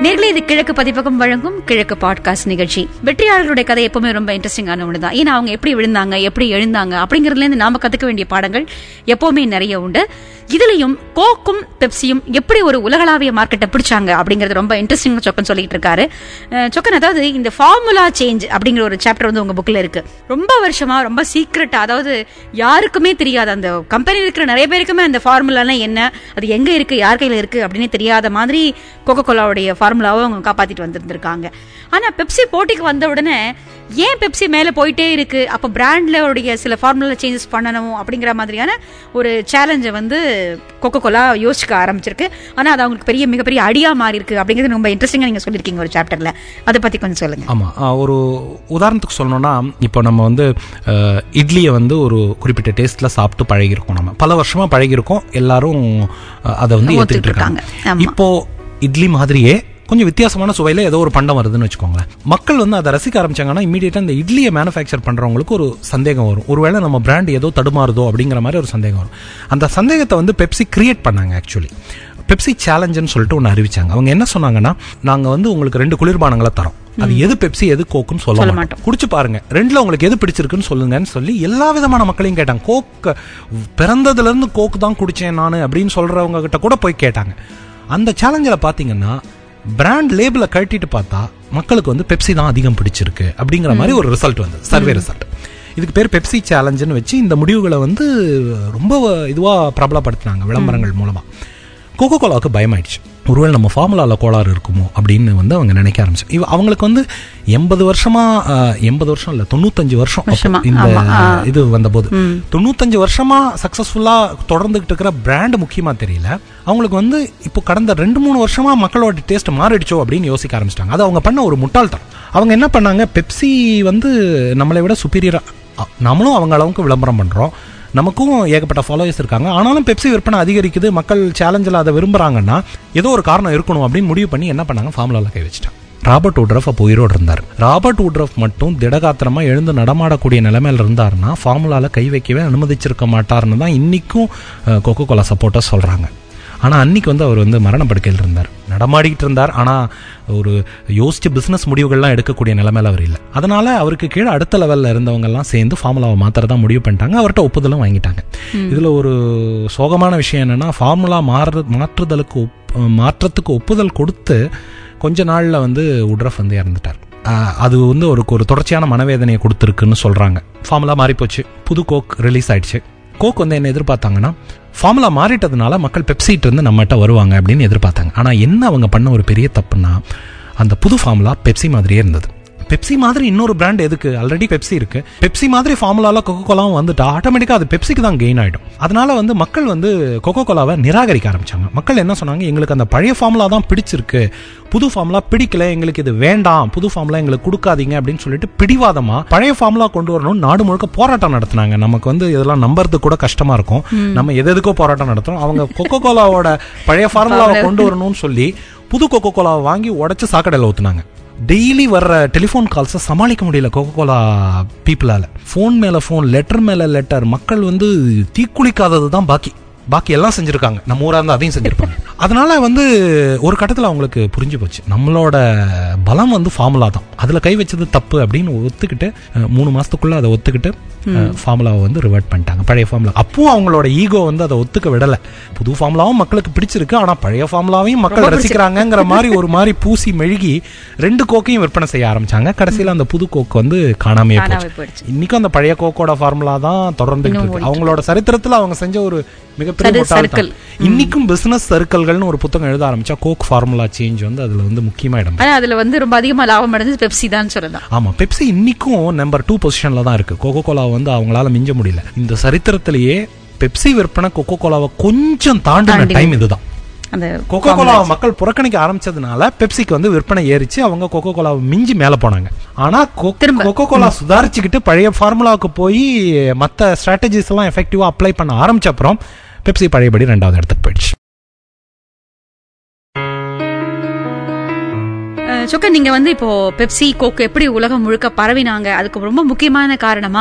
நேர்களே இது கிழக்கு பதிப்பகம் வழங்கும் கிழக்கு பாட்காஸ்ட் நிகழ்ச்சி வெற்றியாளர்களுடைய கதை எப்பவுமே ரொம்ப இன்ட்ரெஸ்டிங்கான ஒன்று தான் ஏன்னா அவங்க எப்படி விழுந்தாங்க எப்படி எழுந்தாங்க அப்படிங்கறதுல இருந்து நாம கத்துக்க வேண்டிய பாடங்கள் எப்பவுமே நிறைய உண்டு இதுலயும் கோக்கும் பெப்சியும் எப்படி ஒரு உலகளாவிய மார்க்கெட்டை பிடிச்சாங்க அப்படிங்கறது ரொம்ப இன்ட்ரெஸ்டிங் சொக்கன் சொல்லிட்டு இருக்காரு அஹ் சொக்கன் அதாவது இந்த ஃபார்முலா சேஞ்ச் அப்படிங்கிற ஒரு சாப்டர் வந்து உங்க புக்ல இருக்கு ரொம்ப வருஷமா ரொம்ப சீக்ரெட்டா அதாவது யாருக்குமே தெரியாது அந்த கம்பெனியில் இருக்கிற நிறைய பேருக்குமே அந்த ஃபார்முலாலாம் என்ன அது எங்க இருக்கு யார் கையில இருக்கு அப்படின்னு தெரியாத மாதிரி கோகோ கோலாவுடைய ஃபார்முலாவை அவங்க காப்பாத்திட்டு வந்திருந்திருக்காங்க ஆனா பெப்சி போட்டிக்கு வந்த உடனே ஏன் பெப்சி மேல போயிட்டே இருக்கு அப்ப பிராண்ட்ல உடைய சில ஃபார்முலா சேஞ்சஸ் பண்ணணும் அப்படிங்கிற மாதிரியான ஒரு சேலஞ்சை வந்து கோகோ கோலா யோசிக்க ஆரம்பிச்சிருக்கு ஆனா அது அவங்களுக்கு பெரிய மிகப்பெரிய அடியா மாறி இருக்கு அப்படிங்கிறது ரொம்ப இன்ட்ரெஸ்டிங்கா நீங்க சொல்லிருக்கீங்க ஒரு சாப்டர்ல அதை பத்தி கொஞ்சம் சொல்லுங்க ஆமா ஆ, ஒரு உதாரணத்துக்கு சொல்லணும்னா இப்போ நம்ம வந்து அஹ், இட்லியை வந்து ஒரு குறிப்பிட்ட டேஸ்ட்ல சாப்பிட்டு பழகிருக்கோம் நம்ம பல வருஷமா பழகிருக்கோம் எல்லாரும் அஹ், அதை வந்து ஒத்துக்கிட்டு ஏத்துக்கிட்டு இருக்காங்க இருக்காங்க. ஆமா. இப்போ இட்லி மாதிரியே கொஞ்சம் வித்தியாசமான சுவையில ஏதோ ஒரு பண்டம் வருதுன்னு வச்சுக்கோங்களேன் மக்கள் வந்து அதை ரசிக்க ஆரம்பிச்சாங்கன்னா இமீடியட்டா இந்த இட்லியை மேனுஃபேக்சர் பண்றவங்களுக்கு ஒரு சந்தேகம் வரும் ஒருவேளை நம்ம பிராண்ட் ஏதோ தடுமாறுதோ அப்படிங்கிற மாதிரி ஒரு சந்தேகம் வரும் அந்த சந்தேகத்தை வந்து பெப்சி கிரியேட் பண்ணாங்க ஆக்சுவலி பெப்சி சேலஞ்சுன்னு சொல்லிட்டு ஒன்று அறிவிச்சாங்க அவங்க என்ன சொன்னாங்கன்னா நாங்க வந்து உங்களுக்கு ரெண்டு குளிர்பானங்களை தரோம் அது எது பெப்சி எது கோக்குன்னு சொல்ல சொல்ல மாட்டோம் குடிச்சு பாருங்க ரெண்டுல உங்களுக்கு எது பிடிச்சிருக்குன்னு சொல்லுங்கன்னு சொல்லி எல்லா விதமான மக்களையும் கேட்டாங்க கோக் பிறந்ததுல இருந்து கோக் தான் குடிச்சேன் நான் அப்படின்னு சொல்றவங்க கிட்ட கூட போய் கேட்டாங்க அந்த சேலஞ்சில் பாத்தீங்கன்னா பிராண்ட் லேபிள கழட்டிட்டு பார்த்தா மக்களுக்கு வந்து பெப்சி தான் அதிகம் பிடிச்சிருக்கு அப்படிங்கிற மாதிரி ஒரு ரிசல்ட் வந்து சர்வே ரிசல்ட் இதுக்கு பேர் பெப்சி சேலஞ்சுன்னு வச்சு இந்த முடிவுகளை வந்து ரொம்ப இதுவா பிரபலப்படுத்தினாங்க விளம்பரங்கள் மூலமா கோகோ கோலாவுக்கு பயமாயிடுச்சு ஒருவேளை நம்ம ஃபார்முலாவில் கோளாறு இருக்குமோ அப்படின்னு வந்து அவங்க நினைக்க ஆரம்பிச்சு இவ அவங்களுக்கு வந்து எண்பது வருஷமா அஹ், எண்பது வருஷம் இல்ல தொண்ணூத்தஞ்சு வருஷம் அப்போ வருஷமா, இந்த ஆமா, ஆ. இது வந்தபோது தொண்ணூத்தஞ்சு வருஷமா சக்சஸ்ஃபுல்லா தொடர்ந்துகிட்டு இருக்கிற பிராண்ட் முக்கியமா தெரியல அவங்களுக்கு வந்து இப்போ கடந்த ரெண்டு மூணு வருஷமா மக்களோட டேஸ்ட் மாறிடுச்சோ அப்படின்னு யோசிக்க ஆரம்பிச்சிட்டாங்க அது அவங்க பண்ண ஒரு முட்டாள்தனம் அவங்க என்ன பண்ணாங்க பெப்சி வந்து நம்மளை விட சுப்பீரியரா நம்மளும் அவங்க அளவுக்கு விளம்பரம் பண்றோம் நமக்கும் ஏகப்பட்ட ஃபாலோவர்ஸ் இருக்காங்க ஆனாலும் பெப்சி விற்பனை அதிகரிக்குது மக்கள் சேலஞ்சில் அதை விரும்புறாங்கன்னா ஏதோ ஒரு காரணம் இருக்கணும் அப்படின்னு முடிவு பண்ணி என்ன பண்ணாங்க ஃபார்முலாவில் கை வச்சுட்டாங்க ராபர்ட் உட்ரஃப் அப்போ உயிரோடு இருந்தார் ராபர்ட் உட்ரஃப் மட்டும் திடகாத்திரமா எழுந்து நடமாடக்கூடிய நிலைமையில இருந்தாருன்னா ஃபார்முலால கை வைக்கவே அனுமதிச்சிருக்க மாட்டாருன்னு தான் இன்னைக்கும் கொக்கோ கோலா சப்போர்ட்டர்ஸ் சொல்றாங்க ஆனா அன்னைக்கு வந்து அவர் வந்து மரண படுக்கையில் இருந்தார் நடமாடிக்கிட்டு இருந்தார் ஆனா ஒரு யோசிச்சு பிசினஸ் முடிவுகள்லாம் எடுக்கக்கூடிய நிலைமையில அவர் இல்லை அதனால அவருக்கு கீழே அடுத்த லெவல்ல இருந்தவங்க எல்லாம் சேர்ந்து ஃபார்முலாவை மாத்திரதா முடிவு பண்ணிட்டாங்க அவர்கிட்ட ஒப்புதலும் வாங்கிட்டாங்க இதுல ஒரு சோகமான விஷயம் என்னன்னா ஃபார்முலா மாறு மாற்றுதலுக்கு ஒப்- மாற்றத்துக்கு ஒப்புதல் கொடுத்து கொஞ்ச நாள்ல வந்து உட்ரஃப் வந்து இறந்துட்டார் ஆஹ் அது வந்து ஒரு ஒரு தொடர்ச்சியான மனவேதனையை கொடுத்துருக்குன்னு சொல்றாங்க ஃபார்முலா மாறி போச்சு புது கோக் ரிலீஸ் ஆயிடுச்சு கோக் வந்து என்ன எதிர்பார்த்தாங்கன்னா ஃபார்முலா மாறிட்டதுனால மக்கள் பெப்சிட்டு இருந்து நம்மகிட்ட வருவாங்க அப்படின்னு எதிர்பார்த்தாங்க ஆனா என்ன அவங்க பண்ண ஒரு பெரிய தப்புன்னா அந்த புது ஃபார்முலா பெப்சி மாதிரியே இருந்தது பெப்சி மாதிரி இன்னொரு பிராண்ட் எதுக்கு ஆல்ரெடி பெப்சி இருக்கு பெப்சி மாதிரி ஃபார்முலால கொக்கோ கோலாவும் வந்துட்டா ஆட்டோமேட்டிக்கா அது பெப்சிக்கு தான் கெயின் ஆயிடும் அதனால வந்து மக்கள் வந்து கொக்கோ கோலாவை நிராகரிக்க ஆரம்பிச்சாங்க மக்கள் என்ன சொன்னாங்க எங்களுக்கு அந்த பழைய ஃபார்முலா தான் பிடிச்சிருக்கு புது ஃபார்முலா பிடிக்கல எங்களுக்கு இது வேண்டாம் புது ஃபார்முலா எங்களுக்கு கொடுக்காதீங்க அப்படின்னு சொல்லிட்டு பிடிவாதமா பழைய ஃபார்முலா கொண்டு வரணும் நாடு முழுக்க போராட்டம் நடத்துனாங்க நமக்கு வந்து இதெல்லாம் நம்புறதுக்கு கூட கஷ்டமா இருக்கும் நம்ம எது எதுக்கோ போராட்டம் நடத்துறோம் அவங்க கொக்கோ கோலாவோட பழைய ஃபார்முலாவை கொண்டு வரணும்னு சொல்லி புது கொக்கோ கோலாவை வாங்கி உடைச்சு சாக்கடையில் ஊத்துனாங்க டெய்லி வர்ற டெலிஃபோன் கால்ஸை சமாளிக்க முடியல கோகோ கோலா பீப்புளால ஃபோன் மேல ஃபோன் லெட்டர் மேல லெட்டர் மக்கள் வந்து தீக்குளிக்காதது தான் பாக்கி பாக்கி எல்லாம் செஞ்சிருக்காங்க நம்ம ஊரா இருந்தா அதையும் செஞ்சிருப்பாங்க அதனால வந்து ஒரு கட்டத்துல அவங்களுக்கு புரிஞ்சு போச்சு நம்மளோட பலம் வந்து ஃபார்முலா தான் அதுல கை வச்சது தப்பு அப்படின்னு ஒத்துக்கிட்டு அஹ், மூணு மாசத்துக்குள்ள அதை ஒத்துக்கிட்டு ஃபார்முலாவை வந்து ரிவர்ட் பண்ணிட்டாங்க பழைய ஃபார்முலா அப்பவும் அவங்களோட ஈகோ வந்து அதை ஒத்துக்க விடல புது ஃபார்முலாவும் மக்களுக்கு பிடிச்சிருக்கு ஆனா பழைய ஃபார்முலாவையும் மக்கள் ரசிக்கிறாங்கங்கிற மாதிரி ஒரு மாதிரி பூசி மெழுகி ரெண்டு கோக்கையும் விற்பனை செய்ய ஆரம்பிச்சாங்க கடைசியில அந்த புது கோக்கு வந்து காணாமையே காணாம போச்சு போயிடுச்சு. இன்னைக்கும் அந்த பழைய கோக்கோட ஃபார்முலா தான் தொடர்ந்து இருக்கு அவங்களோட சரித்திரத்துல அவங்க செஞ்ச ஒரு மிகப்பெரிய சரி, முட்டாள்தான். circle. இன்னைக்கும் பிசினஸ் சர்க்கிள்கள்னு ஒரு புத்தகம் எழுத ஆரம்பிச்சா கோக் ஃபார்முலா சேஞ்ச் வந்து அதுல வந்து முக்கியமா இடம் ஆனா அதுல வந்து ரொம்ப அதிகமா லாபம் அடைஞ்சது பெப்சி தான் சொல்லலாம் ஆமா பெப்சி இன்னைக்கும் நம்பர் டூ பொசிஷன்ல தான் இருக்கு கோகோ கோலா வந்து அவங்களால மிஞ்ச முடியல இந்த சரித்திரத்திலேயே பெப்சி விற்பனை கோகோ கோலாவை கொஞ்சம் தாண்டின தாண்டி டைம் இதுதான் அந்த கோகோ கோலாவை மக்கள் புறக்கணிக்க ஆரம்பிச்சதுனால பெப்சிக்கு வந்து விற்பனை ஏறிச்சு அவங்க கோகோ கோலாவை மிஞ்சி மேல போனாங்க ஆனா கோ- திரும்ப. கோகோ கோலா சுதாரிச்சுக்கிட்டு பழைய ஃபார்முலாவுக்கு போய் மத்த ஸ்ட்ராட்டஜிஸ் எல்லாம் எஃபெக்டிவா அப்ளை பண்ண ஆரம்பிச்ச அப்புறம் பெப்சி பழையபடி ரெண்டாவது இடத்துக்கு போயிடுச்சு அஹ், சொக்கன் நீங்க வந்து இப்போ பெப்சி கோக் எப்படி உலகம் முழுக்க பரவினாங்க அதுக்கு ரொம்ப முக்கியமான காரணமா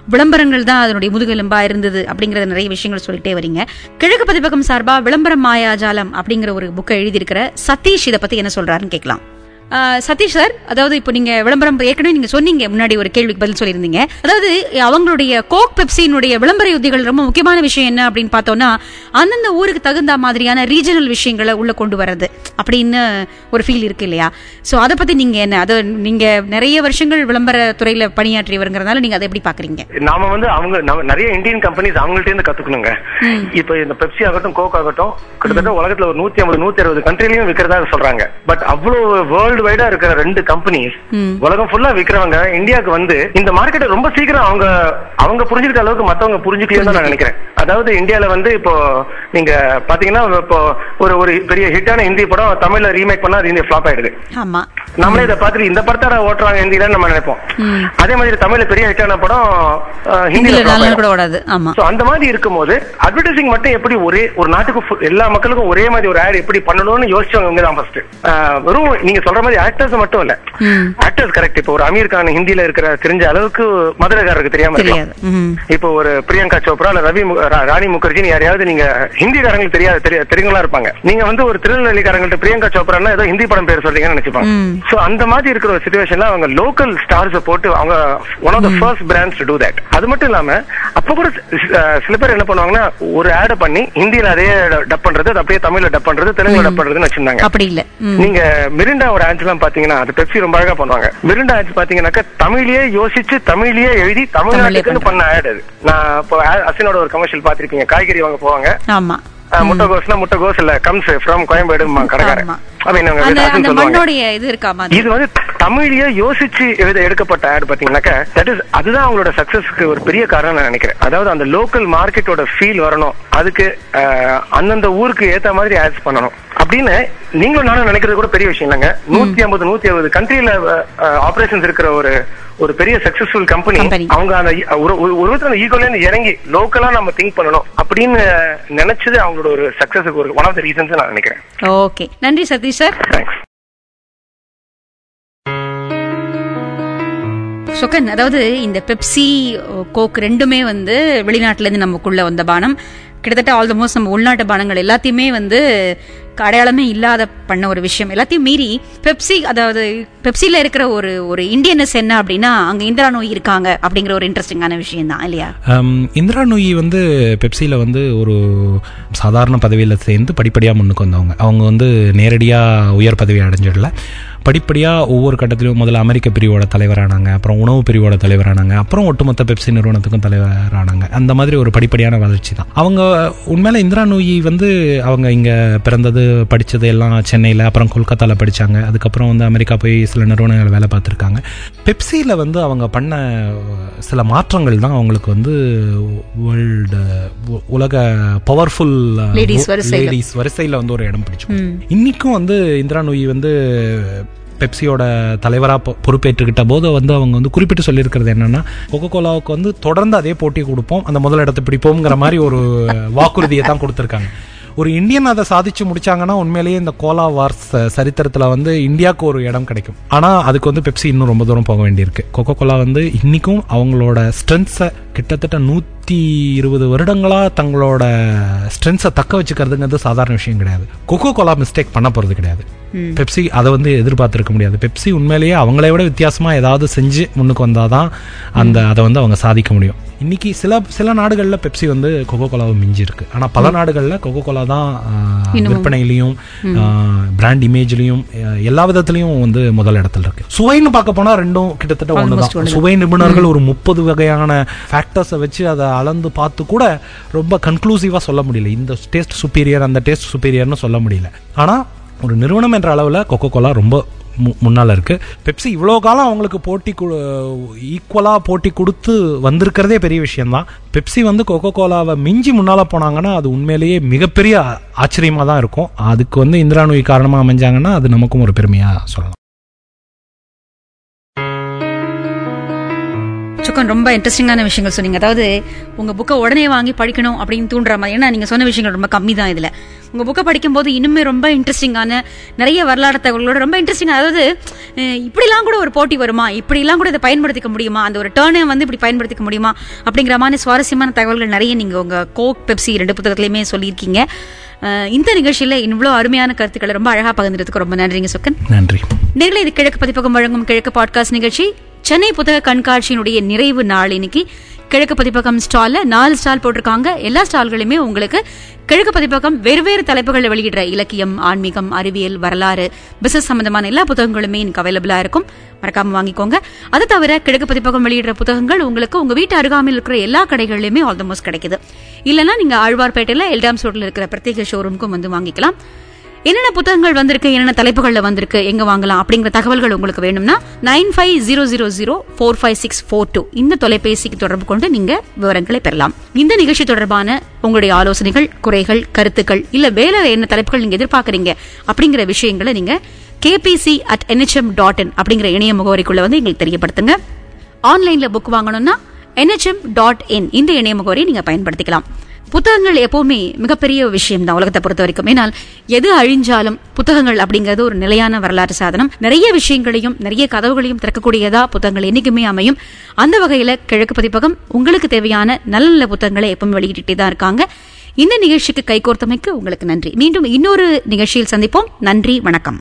விளம்பரங்கள் தான் அதனுடைய முதுகெலும்பா இருந்தது அப்படிங்கறது நிறைய விஷயங்கள் சொல்லிட்டே வரீங்க கிழக்கு பதிப்பகம் சார்பா விளம்பரம் மாயாஜாலம் அப்படிங்கிற ஒரு புக்கை எழுதியிருக்கிற சதீஷ் இதை பத்தி என்ன சொல்றாருன்னு கேட்கலாம் ஆஹ் சதீஷ் சார் அதாவது இப்போ நீங்க விளம்பரம் ஏற்கனவே நீங்க சொன்னீங்க முன்னாடி ஒரு கேள்விக்கு பதில் சொல்லியிருந்தீங்க அதாவது அவங்களுடைய கோக் பெப்சியினுடைய விளம்பர யுத்திகள் ரொம்ப முக்கியமான விஷயம் என்ன அப்படின்னு பார்த்தோம்னா அந்தந்த ஊருக்கு தகுந்த மாதிரியான ரீஜனல் விஷயங்களை உள்ள கொண்டு வர்றது அப்படின்னு ஒரு ஃபீல் இருக்கு இல்லையா சோ அதை பத்தி நீங்க என்ன அது நீங்க நிறைய வருஷங்கள் விளம்பர துறையில பணியாற்றியவருங்கிறதுனால நீங்க அதை எப்படி பாக்குறீங்க நாம வந்து அவங்க நம்ம நிறைய இந்தியன் கம்பெனிஸ் அவங்கள்ட்ட இருந்து கத்துக்கணுங்க இப்ப இந்த பெப்சி ஆகட்டும் கோக் ஆகட்டும் கிட்டத்தட்ட உலகத்துல ஒரு நூத்தி ஐம்பது நூத்தி அறுபது கண்ட்ரிலயும் விக்கிறதா சொல்றாங்க பட் அவ்வளவு வேர்ல்டு வைடா இருக்கிற ரெண்டு கம்பெனிஸ் உலகம் ஃபுல்லா விக்கிறவங்க இந்தியாவுக்கு வந்து இந்த மார்க்கெட்டை ரொம்ப சீக்கிரம் அவங்க அவங்க புரிஞ்சுக்கிட்ட அளவுக்கு மத்தவங்க புரிஞ்சுக்கலையும் நான் நினைக்கிறேன் அதாவது இந்தியால வந்து இப்போ நீங்க பாத்தீங்கன்னா இப்போ ஒரு ஒரு பெரிய ஹிட்டான ஹிந்தி படம் தமிழ்ல ரீமேக் பண்ணா அது இந்திய ஃபிளாப் ஆயிடுது ஆமா நம்மளே இதை பார்த்துட்டு இந்த படத்தார ஓட்டுறாங்க ஹிந்தில நம்ம நினைப்போம் அதே மாதிரி தமிழ்ல பெரிய ஹிட்டான படம் அஹ், ஹிந்தில ஹிந்தில flop நல்ல ஆயிடும். கூட ஓடாது ஆமா So, அந்த மாதிரி இருக்கும்போது அட்வர்டைசிங் மட்டும் எப்படி ஒரே ஒரு நாட்டுக்கு full- எல்லா மக்களுக்கும் ஒரே மாதிரி ஒரு ஆட் எப்படி பண்ணணும்னு யோசிச்சவங்க இவங்க தான் ஃபர்ஸ்ட் வெறும் நீங்க சொல்ற மாதிரி ஆக்டர்ஸ் மட்டும் இல்ல ஆக்டர்ஸ் கரெக்ட் இப்போ ஒரு அமீர் கான் ஹிந்தில இருக்கிற தெரிஞ்ச அளவுக்கு மதுரைக்காரருக்கு தெரியாம இருக்கலாம் தெரியாது ம். இப்போ ஒரு பிரியங்கா சோப்ரா இல்ல ரவி மு- ரா- ராணி முகர்ஜின்னு யாரையாவது நீங்க ஹிந்திக்காரங்களுக்கு தெரியாது தெரிய தெரியுங்களா இருப்பாங்க நீங்க வந்து ஒரு திருநெல்வேலிக்காரங்கள்ட்ட பிரியங்கா சோப்ரான்னா ஏதோ ஹிந்தி படம் பேர் சொல்றீங்கன்னு நினைச்சுப்பாங்க சோ அந்த மாதிரி இருக்கிற ஒரு சுச்சுவேஷன்ல அவங்க லோக்கல் ஸ்டார்ஸ் போட்டு அவங்க one of the first brands to do that அது மட்டும் இல்லாம அப்ப கூட சி- அஹ் சில பேர் என்ன பண்ணுவாங்கன்னா ஒரு ஆட் பண்ணி ஹிந்தில அதே டப் பண்றது அது அப்படியே தமிழ்ல டப் பண்றது தெலுங்குல டப் பண்றதுன்னு வச்சிருந்தாங்க அப்படி இல்ல ம். நீங்க மிரிண்டா ஒரு ஆட்ஸ் எல்லாம் பாத்தீங்கன்னா அது பெப்சி ரொம்ப அழகா பண்ணுவாங்க மிரிண்டா ஆட்ஸ் பாத்தீங்கன்னாக்கா தமிழ்லயே யோசிச்சு தமிழ்லயே எழுதி தமிழ்நாட்டுக்குன்னு பண்ண ஆட் அது நான் இப்போ அ- அசினோட ஒரு கமர்ஷியல் பாத்திருப்பீங்க காய்கறி வாங்க போவாங்க ஆமா அஹ், முட்டைகோஸ்னா முட்டைகோஸ் இல்ல கம்ஸ் ஃப்ரம் கோயம்பேடு கடைக்காரன் ஆமா. அப்படின்னு அவங்க அந்த அசின் அந்த சொல்லுவாங்க மண்ணோடைய இது இருக்காமா அது? இது வந்து தமிழ்லயே யோசிச்சு எழுத எடுக்கப்பட்ட ஆட் பாத்தீங்கன்னாக்கா தட் இஸ் அதுதான் அவங்களோட சக்சஸ்க்கு ஒரு பெரிய காரணம் நான் நினைக்கிறேன் அதாவது அந்த லோக்கல் மார்க்கெட்டோட ஃபீல் வரணும் அதுக்கு அஹ், அந்தந்த ஊருக்கு ஏத்த மாதிரி ஆட்ஸ் பண்ணணும் அப்படின்னு நீங்களும் நானும் நினைக்கிறது கூட பெரிய விஷயம் இல்லைங்க நூத்தி ஐம்பது நூத்தி அறுபது கண்ட்ரில ஆபரேஷன்ஸ் இருக்கிற ஒரு ஒரு பெரிய சக்சஸ்ஃபுல் கம்பெனி Company. அவங்க அந்த இ- ஒரு ஒரு ஒருத்தர் அந்த ஈகோல இருந்து இறங்கி லோக்கலா நம்ம திங்க் பண்ணணும் அப்படின்னு நினைச்சது அவங்களோட ஒரு சக்சஸுக்கு ஒரு ஒன் ஆஃப் த ரீசன்ஸ் நான் நினைக்கிறேன் ஓகே நன்றி சதீஷ் சார் தேங்க்ஸ் சொக்கன் அதாவது இந்த பெப்சி கோக் ரெண்டுமே வந்து வெளிநாட்டுல இருந்து நமக்குள்ள வந்த பானம் கிட்டத்தட்ட ஆல்மோஸ்ட் நம்ம உள்நாட்டு பானங்கள் எல்லாத்தையுமே வந்து அடையாளமே இல்லாத பண்ண ஒரு விஷயம் எல்லாத்தையும் மீறி பெப்சி அதாவது பெப்சில இருக்கிற ஒரு ஒரு இந்தியனஸ் என்ன அப்படின்னா அங்க இந்திரா நோய் இருக்காங்க அப்படிங்கிற ஒரு இன்ட்ரெஸ்டிங்கான விஷயம் தான் இல்லையா ஆம், இந்திரா நூயி வந்து பெப்சியில் வந்து ஒரு சாதாரண பதவியில் சேர்ந்து படிப்படியாக முன்னுக்கு வந்தவங்க அவங்க வந்து நேரடியாக உயர் பதவி அடைஞ்சிடல படிப்படியாக ஒவ்வொரு கட்டத்திலும் முதல்ல அமெரிக்க பிரிவோட தலைவரானாங்க அப்புறம் உணவு பிரிவோட தலைவரானாங்க அப்புறம் ஒட்டுமொத்த பெப்சி நிறுவனத்துக்கும் தலைவரானாங்க அந்த மாதிரி ஒரு படிப்படியான வளர்ச்சி தான் அவங்க உண்மையில இந்திரா நூயி வந்து அவங்க இங்கே பிறந்தது படித்தது எல்லாம் சென்னையில் அப்புறம் கொல்கத்தாவில் படித்தாங்க அதுக்கப்புறம் வந்து அமெரிக்கா போய் சில நிறுவனங்கள் வேலை பார்த்துருக்காங்க பெப்சியில் வந்து அவங்க பண்ண சில மாற்றங்கள் தான் அவங்களுக்கு வந்து வேர்ல்டு உலக பவர்ஃபுல் Ladies வரிசையில. லேடிஸ் வரிசையில் வந்து ஒரு இடம் பிடிச்சு இன்னைக்கும் வந்து இந்திரா நூயி வந்து பெப்சியோட தலைவராக பொறுப்பேற்றுக்கிட்ட போது வந்து அவங்க வந்து குறிப்பிட்டு சொல்லியிருக்கிறது என்னன்னா கொக்கோ கோலாவுக்கு வந்து தொடர்ந்து அதே போட்டி கொடுப்போம் அந்த முதல் இடத்தை பிடிப்போம்ங்கிற மாதிரி ஒரு வாக்குறுதியை தான் கொடுத்துருக்காங்க ஒரு இந்தியன் அதை சாதிச்சு முடிச்சாங்கன்னா உண்மையிலேயே இந்த கோலா வார்ஸ் சரித்திரத்துல வந்து இந்தியாவுக்கு ஒரு இடம் கிடைக்கும் ஆனா அதுக்கு வந்து பெப்சி இன்னும் ரொம்ப தூரம் போக வேண்டியிருக்கு கொக்கோ கோலா வந்து இன்னைக்கும் அவங்களோட ஸ்ட்ரென்த்ஸை கிட்டத்தட்ட நூத்தி இருபது வருடங்களா தங்களோட ஸ்ட்ரென்த்ஸை தக்க வச்சுக்கிறதுங்கிறது சாதாரண விஷயம் கிடையாது கொக்கோ கோலா மிஸ்டேக் பண்ண போறது கிடையாது பெப்சி அதை வந்து எதிர்பார்த்திருக்க முடியாது பெப்சி உண்மையிலேயே அவங்களே விட வித்தியாசமா ஏதாவது செஞ்சு முன்னுக்கு வந்தாதான் அந்த அதை வந்து அவங்க சாதிக்க முடியும் இன்னைக்கு சில சில நாடுகளில் பெப்சி வந்து கொக்கோ கோலாவை மிஞ்சி இருக்கு ஆனா பல நாடுகளில் கொக்கோ கோலா தான் ஆஹ், விற்பனையிலையும் பிராண்ட் இமேஜ்லயும் அஹ், எல்லா விதத்திலையும் வந்து முதல் இடத்துல இருக்கு சுவைன்னு பார்க்க போனா ரெண்டும் கிட்டத்தட்ட ஒண்ணுதான் சுவை நிபுணர்கள் ஒரு முப்பது வகையான ஃபேக்டர்ஸை வச்சு அதை அளந்து பார்த்து கூட ரொம்ப கன்க்ளூசிவா சொல்ல முடியல இந்த டேஸ்ட் சுப்பீரியர் அந்த டேஸ்ட் சுப்பீரியர்னு சொல்ல முடியல ஆனா ஒரு நிறுவனம் என்ற அளவில் கொக்கோ கோலா ரொம்ப மு- முன்னால இருக்கு பெப்சி இவ்வளோ காலம் அவங்களுக்கு போட்டி ஈக்குவலா போட்டி கொடுத்து வந்திருக்கிறதே பெரிய விஷயம்தான் பெப்சி வந்து கொக்கோ கோலாவை மிஞ்சி முன்னால போனாங்கன்னா அது உண்மையிலேயே மிகப்பெரிய ஆ- ஆச்சரியமா தான் இருக்கும் அதுக்கு வந்து இந்திரா நோய் காரணமா அமைஞ்சாங்கன்னா அது நமக்கும் ஒரு பெருமையா சொல்லலாம் சுக்கம் ரொம்ப இன்ட்ரெஸ்டிங்கான விஷயங்கள் சொன்னீங்க அதாவது உங்க புக்கை உடனே வாங்கி படிக்கணும் அப்படின்னு தூண்டுற மாதிரி ஏன்னா நீங்க சொன்ன விஷயங்கள் ரொம்ப கம்மி தான் இதுல உங்க புக்கை படிக்கும்போது இன்னுமே ரொம்ப இன்ட்ரெஸ்டிங்கான நிறைய வரலாறு தகவல்களோட ரொம்ப இன்ட்ரெஸ்டிங் அதாவது அஹ், இப்படிலாம் கூட ஒரு போட்டி வருமா இப்படிலாம் கூட இதை பயன்படுத்திக்க முடியுமா அந்த ஒரு டேர்னை வந்து இப்படி பயன்படுத்திக்க முடியுமா அப்படிங்கிற மாதிரி சுவாரஸ்யமான தகவல்கள் நிறைய நீங்க உங்க கோக் பெப்சி ரெண்டு புத்தகத்திலையுமே சொல்லியிருக்கீங்க அஹ், இந்த நிகழ்ச்சியில இவ்வளவு அருமையான கருத்துக்களை ரொம்ப அழகா பகிர்ந்ததுக்கு ரொம்ப நன்றிங்க சொக்கன் நன்றி நேரில் இது கிழக்கு பதிப்பகம் வழங்கும் கிழக்கு பாட்காஸ்ட் நிகழ்ச்சி சென்னை புத்தக கண்காட்சியினுடைய நிறைவு நாள் இன்னைக்கு கிழக்கு பதிப்பகம் ஸ்டால்ல நாலு ஸ்டால் போட்டிருக்காங்க எல்லா ஸ்டால்களுமே உங்களுக்கு கிழக்கு பதிப்பகம் வெவ்வேறு தலைப்புகளில் வெளியிடுற இலக்கியம் ஆன்மீகம் அறிவியல் வரலாறு பிசினஸ் சம்பந்தமான எல்லா புத்தகங்களுமே எனக்கு அவைலபிளா இருக்கும் மறக்காம வாங்கிக்கோங்க அது தவிர கிழக்கு பதிப்பகம் வெளியிடுற புத்தகங்கள் உங்களுக்கு உங்க வீட்டு அருகாமையில் இருக்கிற எல்லா கடைகளிலுமே ஆல்மோஸ்ட் கிடைக்குது இல்லைன்னா நீங்க ஆழ்வார்பேட்டையில எல்டாம் ரோட்ல இருக்கிற பிரத்யேக ஷோரூமுக்கும் வந்து வாங்கிக்கலாம் என்னென்ன புத்தகங்கள் வந்திருக்கு என்னென்ன தலைப்புகள்ல வந்திருக்கு எங்க வாங்கலாம் அப்படிங்கிற தகவல்கள் உங்களுக்கு வேணும்னா nine five zero zero zero four five six four two இந்த தொலைபேசிக்கு தொடர்பு கொண்டு நீங்க விவரங்களை பெறலாம் இந்த நிகழ்ச்சி தொடர்பான உங்களுடைய ஆலோசனைகள் குறைகள் கருத்துக்கள் இல்ல வேலை என்ன தலைப்புகள் நீங்க எதிர்பார்க்கறீங்க அப்படிங்கிற விஷயங்களை நீங்க KBC at NHM dot in அப்படிங்கிற இணைய முகவரிக்குள்ள வந்து எங்களுக்கு தெரியப்படுத்துங்க ஆன்லைன்ல புக் வாங்கணும்னா என்ஹெச்எம் டாட் இன் இந்த இணைய முகவரியை நீங்க பயன்படுத்திக்கலாம் புத்தகங்கள் எப்பவுமே மிகப்பெரிய விஷயம் தான் உலகத்தை பொறுத்த வரைக்கும் ஏனால் எது அழிஞ்சாலும் புத்தகங்கள் அப்படிங்கிறது ஒரு நிலையான வரலாற்று சாதனம் நிறைய விஷயங்களையும் நிறைய கதவுகளையும் திறக்கக்கூடியதா புத்தகங்கள் என்னைக்குமே அமையும் அந்த வகையில கிழக்கு பதிப்பகம் உங்களுக்கு தேவையான நல்ல நல்ல புத்தகங்களை எப்பவும் வெளியிட்டே தான் இருக்காங்க இந்த நிகழ்ச்சிக்கு கைகோர்த்தமைக்கு உங்களுக்கு நன்றி மீண்டும் இன்னொரு நிகழ்ச்சியில் சந்திப்போம் நன்றி வணக்கம்